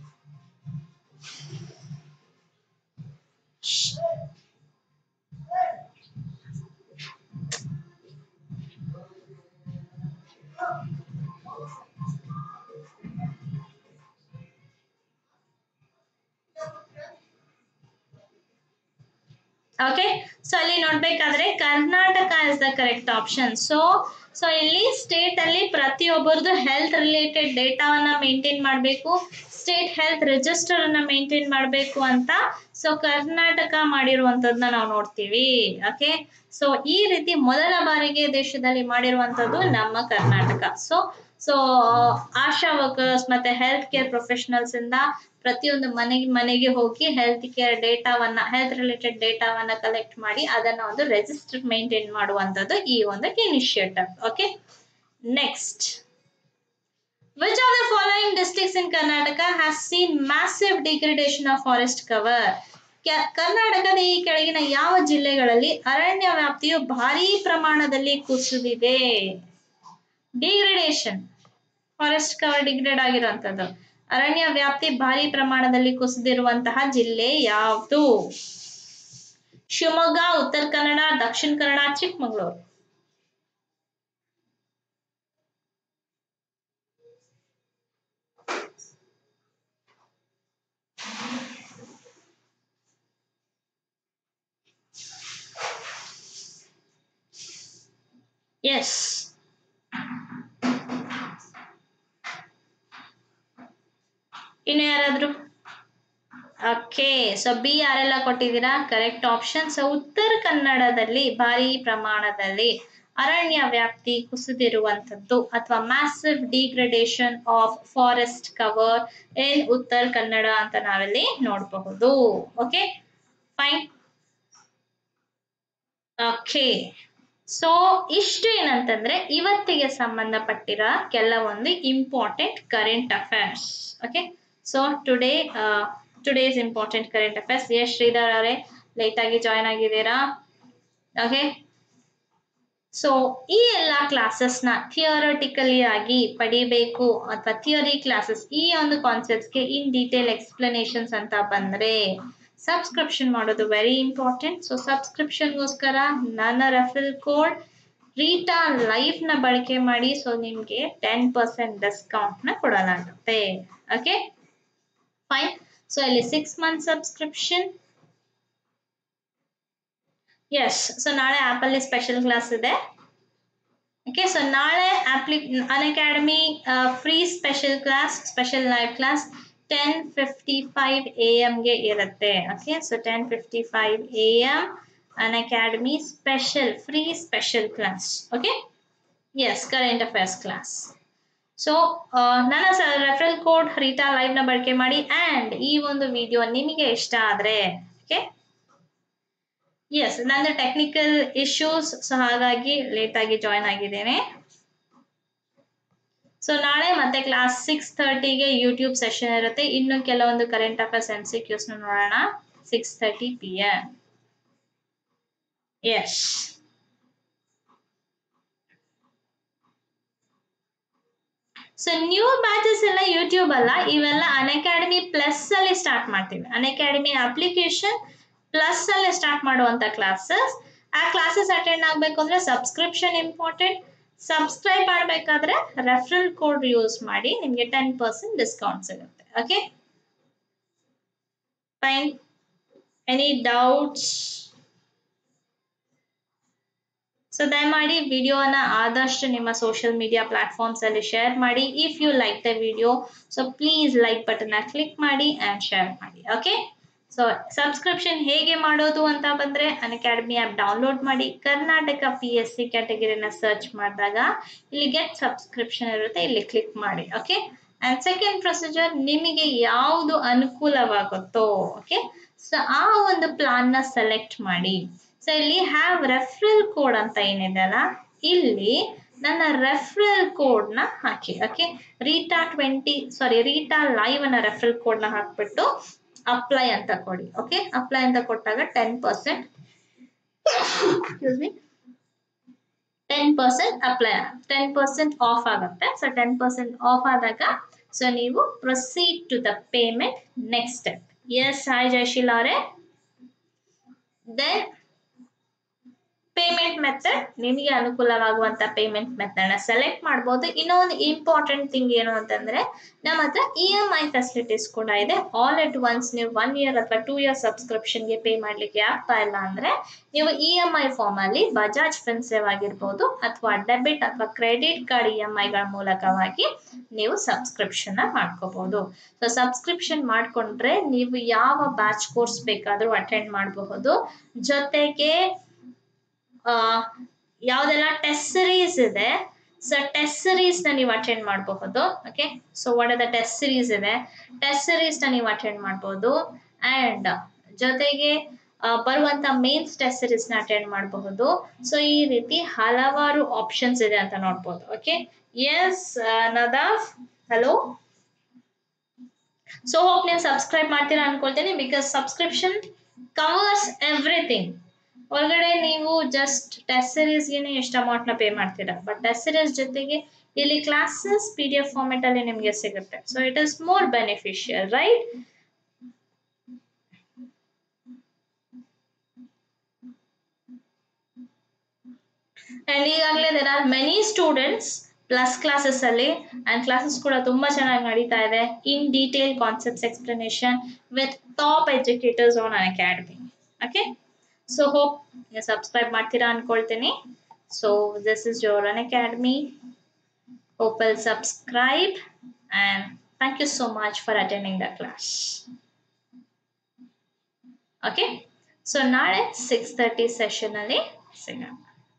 ಓಕೆ ಸೊ ಅಲ್ಲಿ ನೋಡ್ಬೇಕಾದ್ರೆ Karnataka is the correct option so so ಇಲ್ಲಿ ಸ್ಟೇಟ್ ಅಲ್ಲಿ ಪ್ರತಿಯೊಬ್ಬರದು ಹೆಲ್ತ್ ರಿಲೇಟೆಡ್ ಡೇಟಾವನ್ನ ಮೇಂಟೈನ್ ಮಾಡಬೇಕು ಸ್ಟೇಟ್ ಹೆಲ್ತ್ ರಿಜಿಸ್ಟರ್ ಅನ್ನ ಮೇಂಟೈನ್ ಮಾಡಬೇಕು ಅಂತ ಸೊ ಕರ್ನಾಟಕ ಮಾಡಿರುವಂತದನ್ನ ನಾವು ನೋಡ್ತೀವಿ ಓಕೆ ಸೊ ಈ ರೀತಿ ಮೊದಲ ಬಾರಿಗೆ ದೇಶದಲ್ಲಿ ಮಾಡಿರುವಂತದ್ದು ನಮ್ಮ Karnataka so so Asha workers ಮತ್ತೆ ಹೆಲ್ತ್ ಕೇರ್ ಪ್ರೊಫೆಷನಲ್ಸ್ ಇಂದ ಪ್ರತಿಯೊಂದು ಮನೆಗೆ ಮನೆಗೆ ಹೋಗಿ ಹೆಲ್ತ್ ಕೇರ್ ಡೇಟಾವನ್ನ ಹೆಲ್ತ್ ರಿಲೇಟೆಡ್ ಡೇಟಾವನ್ನ ಕಲೆಕ್ಟ್ ಮಾಡಿ ಅದನ್ನ ಒಂದು ರೆಜಿಸ್ಟರ್ ಮೇಂಟೈನ್ ಮಾಡುವಂತದ್ದು ಈ ಒಂದು initiative okay next Which of the following districts in Karnataka has seen massive degradation of forest cover? ಕರ್ನಾಟಕದ ಈ ಕೆಳಗಿನ ಯಾವ ಜಿಲ್ಲೆಗಳಲ್ಲಿ ಅರಣ್ಯ ವ್ಯಾಪ್ತಿಯು ಭಾರೀ ಪ್ರಮಾಣದಲ್ಲಿ ಕುಸಿದಿದೆ ಡಿಗ್ರೇಡೇಷನ್ ಫಾರೆಸ್ಟ್ ಕವರ್ ಡಿಗ್ರೇಡ್ ಆಗಿರುವಂತದ್ದು ಅರಣ್ಯ ವ್ಯಾಪ್ತಿ ಭಾರಿ ಪ್ರಮಾಣದಲ್ಲಿ ಕುಸಿದಿರುವಂತಹ ಜಿಲ್ಲೆ ಯಾವುದು ಶಿವಮೊಗ್ಗ ಉತ್ತರ ಕನ್ನಡ ದಕ್ಷಿಣ ಕನ್ನಡ ಚಿಕ್ಕಮಗಳೂರು ಎಸ್ ಇನ್ನು ಯಾರಾದ್ರು ಓಕೆ ಸೊ ಬಿ ಯಾರೆಲ್ಲ ಕೊಟ್ಟಿದ್ದೀರಾ ಕರೆಕ್ಟ್ ಆಪ್ಷನ್ ಸೊ ಉತ್ತರ ಕನ್ನಡದಲ್ಲಿ ಭಾರಿ ಪ್ರಮಾಣದಲ್ಲಿ ಅರಣ್ಯ ವ್ಯಾಪ್ತಿ ಕುಸಿದಿರುವಂಥದ್ದು ಅಥವಾ massive degradation of forest cover in Uttara Kannada ಅಂತ ನಾವಿಲ್ಲಿ ನೋಡಬಹುದು ಓಕೆ ಫೈನ್ ಓಕೆ ಸೊ ಇಷ್ಟು ಏನಂತಂದ್ರೆ ಇವತ್ತಿಗೆ ಸಂಬಂಧಪಟ್ಟಿರೋ ಕೆಲವೊಂದು important current affairs okay so today today's important current affairs yes Sridhar ಅವರೇ ಲೇಟ್ ಆಗಿ ಜಾಯ್ನ್ ಆಗಿದ್ದೀರಾ ಓಕೆ ಸೊ ಈ ಎಲ್ಲ ಕ್ಲಾಸಸ್ನ ಥಿಯರಟಿಕಲಿ ಆಗಿ ಪಡಿಬೇಕು ಅಥವಾ ಥಿಯರಿ ಕ್ಲಾಸಸ್ ಈ ಒಂದು ಕಾನ್ಸೆಪ್ಟ್ಸ್ಗೆ ಇನ್ ಡೀಟೇಲ್ ಎಕ್ಸ್ಪ್ಲನೇಷನ್ಸ್ ಅಂತ ಬಂದ್ರೆ ಸಬ್ಸ್ಕ್ರಿಪ್ಷನ್ ಮಾಡೋದು ವೆರಿ ಇಂಪಾರ್ಟೆಂಟ್ ಸೊ ಸಬ್ಸ್ಕ್ರಿಪ್ಷನ್ಗೋಸ್ಕರ ನನ್ನ ರೆಫರಲ್ ಕೋಡ್ ರೀಟಾ ಲೈಫ್ನ ಬಳಕೆ ಮಾಡಿ ಸೊ ನಿಮಗೆ ಟೆನ್ ಪರ್ಸೆಂಟ್ ಡಿಸ್ಕೌಂಟ್ನ ಕೊಡಲಾಗುತ್ತೆ ಓಕೆ ಫೈನ್ ಸೊ ಇಲ್ಲಿ six month subscription yes so ನಾಳೆ ಆಪಲ್ಲಿ ಸ್ಪೆಷಲ್ ಕ್ಲಾಸ್ ಇದೆ ಓಕೆ ಸೊ ನಾಳೆ ಆಪ್ಲಿ Unacademy free special class special live class ten fifty five A ಎಮ್ಗೆ ಇರುತ್ತೆ okay so ten fifty five A M Unacademy special free special class okay yes current affairs class so ನನ್ನ ರೆಫರಲ್ ಕೋಡ್ ರೀಟಾ ಲೈವ್ನ ಬಳಕೆ ಮಾಡಿ ಆ್ಯಂಡ್ ಈ ಒಂದು ವಿಡಿಯೋ ನಿಮಗೆ ಇಷ್ಟ ಆದರೆ ಓಕೆ ಎಸ್ ನಂದು ಟೆಕ್ನಿಕಲ್ ಇಶ್ಯೂಸ್ ಸೊ ಹಾಗಾಗಿ ಲೇಟ್ ಆಗಿ ಜಾಯ್ನ್ ಆಗಿದ್ದೇನೆ ಸೊ ನಾಳೆ ಮತ್ತೆ ಕ್ಲಾಸ್ ಸಿಕ್ಸ್ ಥರ್ಟಿಗೆ ಯೂಟ್ಯೂಬ್ ಸೆಷನ್ ಇರುತ್ತೆ ಇನ್ನು ಕೆಲವೊಂದು current affairs M C Qs ನೋಡೋಣ six thirty P M yes so new batches ಎಲ್ಲ ಯೂಟ್ಯೂಬ್ ಅಲ್ಲ ಇವೆಲ್ಲ ಅನ್ಅಕಾಡೆಮಿ ಪ್ಲಸ್ ಅಲ್ಲಿ ಸ್ಟಾರ್ಟ್ ಮಾಡ್ತೀವಿ ಅನ್ಅಕಾಡೆಮಿ ಅಪ್ಲಿಕೇಶನ್ ಪ್ಲಸ್ ಅಲ್ಲೇ ಸ್ಟಾರ್ಟ್ ಮಾಡುವಂತ ಕ್ಲಾಸಸ್ ಆ ಕ್ಲಾಸಸ್ ಅಟೆಂಡ್ ಆಗಬೇಕು ಅಂದ್ರೆ ಸಬ್ಸ್ಕ್ರಿಪ್ಷನ್ ಇಂಪಾರ್ಟೆಂಟ್ ಸಬ್ಸ್ಕ್ರೈಬ್ ಮಾಡಬೇಕಾದ್ರೆ ರೆಫರಲ್ ಕೋಡ್ ಯೂಸ್ ಮಾಡಿ ನಿಮಗೆ ಟೆನ್ ಪರ್ಸೆಂಟ್ ಡಿಸ್ಕೌಂಟ್ ಸಿಗುತ್ತೆ okay fine any doubts so ದಯಮಾಡಿ ವಿಡಿಯೋನ ಆದಷ್ಟು ನಿಮ್ಮ ಸೋಷಿಯಲ್ ಮೀಡಿಯಾ ಪ್ಲಾಟ್ಫಾರ್ಮ್ಸ್ ಅಲ್ಲಿ ಶೇರ್ ಮಾಡಿ if you like the video so please like button click ಮಾಡಿ ಆ್ಯಂಡ್ ಶೇರ್ ಮಾಡಿ ಓಕೆ ಸೊ ಸಬ್ಸ್ಕ್ರಿಪ್ಷನ್ ಹೇಗೆ ಮಾಡೋದು ಅಂತ ಬಂದ್ರೆ ಅನ್ ಅಕಾಡೆಮಿ ಆ್ಯಪ್ ಡೌನ್ಲೋಡ್ ಮಾಡಿ ಕರ್ನಾಟಕ ಪಿ ಎಸ್ ಸಿ ಕ್ಯಾಟಗರಿನ ಸರ್ಚ್ ಮಾಡಿದಾಗ ಇಲ್ಲಿ ಗೆಟ್ ಸಬ್ಸ್ಕ್ರಿಪ್ಷನ್ ಇರುತ್ತೆ ಇಲ್ಲಿ ಕ್ಲಿಕ್ ಮಾಡಿ ಓಕೆ ಅಂಡ್ ಸೆಕೆಂಡ್ ಪ್ರೊಸೀಜರ್ ನಿಮಗೆ ಯಾವುದು ಅನುಕೂಲವಾಗುತ್ತೋ ಓಕೆ ಸೊ ಆ ಒಂದು ಪ್ಲಾನ್ನ ಸೆಲೆಕ್ಟ್ ಮಾಡಿ ಸೊ ಇಲ್ಲಿ ಹ್ಯಾವ್ ರೆಫರಲ್ ಕೋಡ್ ಅಂತ ಏನಿದೆ ಅಲ್ಲ ಇಲ್ಲಿ ನನ್ನ ರೆಫರಲ್ ಕೋಡ್ನ ಹಾಕಿ okay Rita twenty sorry Rita live ಅನ್ನ ರೆಫರಲ್ ಕೋಡ್ನ ಹಾಕ್ಬಿಟ್ಟು ಅಪ್ಲೈ ಅಂತ ಕೊಡಿ ಓಕೆ ಅಪ್ಲೈ ಅಂತ ಕೊಟ್ಟಾಗ ten percent excuse me ten percent apply ten percent off ಆಗುತ್ತೆ ಸೊ ಟೆನ್ ಪರ್ಸೆಂಟ್ ಆಫ್ ಆದಾಗ ಸೊ ನೀವು proceed to the payment next step yes hi Jayasheel ಅವರೇ ದೆನ್ ಪೇಮೆಂಟ್ ಮೆಥಡ್ ನಿಮಗೆ ಅನುಕೂಲವಾಗುವಂತ ಪೇಮೆಂಟ್ ಮೆಥಡ್ನ ಸೆಲೆಕ್ಟ್ ಮಾಡ್ಬೋದು ಇನ್ನೊಂದು ಇಂಪಾರ್ಟೆಂಟ್ ಥಿಂಗ್ ಏನು ಅಂತಂದ್ರೆ ನಮ್ಮ ಹತ್ರ ಇ ಎಮ್ ಐ ಫೆಸಿಲಿಟೀಸ್ ಕೂಡ ಇದೆ ಆಲ್ ಎಟ್ ಒನ್ಸ್ ನೀವು ಒನ್ ಇಯರ್ ಅಥವಾ ಟೂ ಇಯರ್ ಸಬ್ಸ್ಕ್ರಿಪ್ಷನ್ಗೆ ಪೇ ಮಾಡ್ಲಿಕ್ಕೆ ಆಗ್ತಾ ಇಲ್ಲ ಅಂದ್ರೆ ನೀವು ಇ ಎಮ್ ಐ ಫಾರ್ಮ್ ಅಲ್ಲಿ ಬಜಾಜ್ ಫಿನ್ಸೇವ್ ಆಗಿರ್ಬೋದು ಅಥವಾ ಡೆಬಿಟ್ ಅಥವಾ ಕ್ರೆಡಿಟ್ ಕಾರ್ಡ್ ಇ ಎಮ್ ಐಗಳ ಮೂಲಕವಾಗಿ ನೀವು ಸಬ್ಸ್ಕ್ರಿಪ್ಷನ್ ಮಾಡ್ಕೋಬಹುದು ಸೊ ಸಬ್ಸ್ಕ್ರಿಪ್ಷನ್ ಮಾಡ್ಕೊಂಡ್ರೆ ನೀವು ಯಾವ ಬ್ಯಾಚ್ ಕೋರ್ಸ್ ಬೇಕಾದರೂ ಅಟೆಂಡ್ ಮಾಡಬಹುದು ಜೊತೆಗೆ ಯಾವುದೆಲ್ಲ ಟೆಸ್ಟ್ ಸಿರೀಸ್ ಇದೆ ಸೊ ಟೆಸ್ಟ್ ಸಿರೀಸ್ ನ ನೀವು ಅಟೆಂಡ್ ಮಾಡಬಹುದು okay so what are the test series ಇದೆ ಟೆಸ್ಟ್ ಸಿರೀಸ್ ನ ನೀವು ಅಟೆಂಡ್ ಮಾಡಬಹುದು ಅಂಡ್ ಜೊತೆಗೆ ಬರುವಂತ ಮೇನ್ಸ್ ಟೆಸ್ಟ್ ಸಿರೀಸ್ ನ ಅಟೆಂಡ್ ಮಾಡಬಹುದು ಸೊ ಈ ರೀತಿ ಹಲವಾರು ಆಪ್ಷನ್ಸ್ ಇದೆ ಅಂತ ನೋಡ್ಬೋದು okay yes Nadaf hello so hope ನೀವು ಸಬ್ಸ್ಕ್ರೈಬ್ ಮಾಡ್ತೀರಾ ಅನ್ಕೊಳ್ತೀನಿ ಬಿಕಾಸ್ ಸಬ್ಸ್ಕ್ರಿಪ್ಷನ್ ಕವರ್ಸ್ ಎವ್ರಿಥಿಂಗ್ ಹೊರಗಡೆ ನೀವು ಜಸ್ಟ್ ಟೆಸ್ಟ್ ಸಿರೀಸ್ಗೆ ಎಷ್ಟು ಅಮೌಂಟ್ನ ಪೇ ಮಾಡ್ತೀರಾ ಬಟ್ ಟೆಸ್ಟ್ ಸಿರೀಸ್ ಜೊತೆಗೆ ಇಲ್ಲಿ classes P D F format ಅಲ್ಲಿ ನಿಮಗೆ ಸಿಗುತ್ತೆ so it is more beneficial right and ಈಗಾಗಲೇ there are many students plus classes ಅಲ್ಲಿ ಅಂಡ್ ಕ್ಲಾಸಸ್ ಕೂಡ ತುಂಬಾ ಚೆನ್ನಾಗಿ ನಡೀತಾ ಇದೆ in detail concepts explanation with top educators on Unacademy okay so hope ನೀವು ಸಬ್ಸ್ಕ್ರೈಬ್ ಮಾಡ್ತೀರಾ ಅನ್ಕೊಳ್ತೀನಿ So this is your Run Academy. Hope will subscribe and thank you so much for attending the class. Okay so ನಾಳೆ ಸಿಕ್ಸ್ ತರ್ಟಿ ಸೆಷನಲ್ಲಿ ಸಿಗೋಣ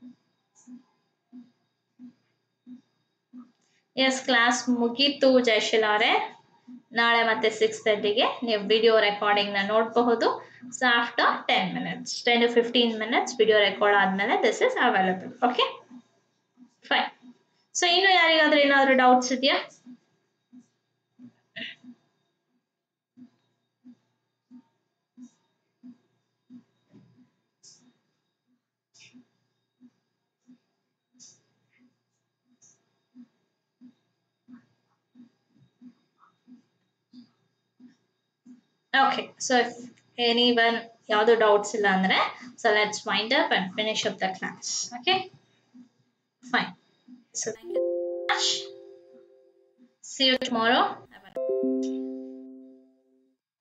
ಎಸ್ ಕ್ಲಾಸ್ ಮುಗೀತು ಜಯಶೀಲ ಅವರೇ ನಾಳೆ ಮತ್ತೆ ಸಿಕ್ಸ್ ತರ್ಟಿಗೆ ನೀವು ವಿಡಿಯೋ ರೆಕಾರ್ಡಿಂಗ್ನ ನೋಡಬಹುದು so after ten minutes ten to fifteen minutes video record ಆದಮೇಲೆ this is available okay fine so ಇನ್ನು ಯಾರಿಗಾದ್ರೂ ಏನಾದರೂ ಡೌಟ್ಸ್ ಇದೆಯಾ okay so if any one ಯಾವುದು ಡೌಟ್ಸ್ ಇಲ್ಲ ಅಂದರೆ so let's wind up and finish up the class okay fine so thank you much see you tomorrow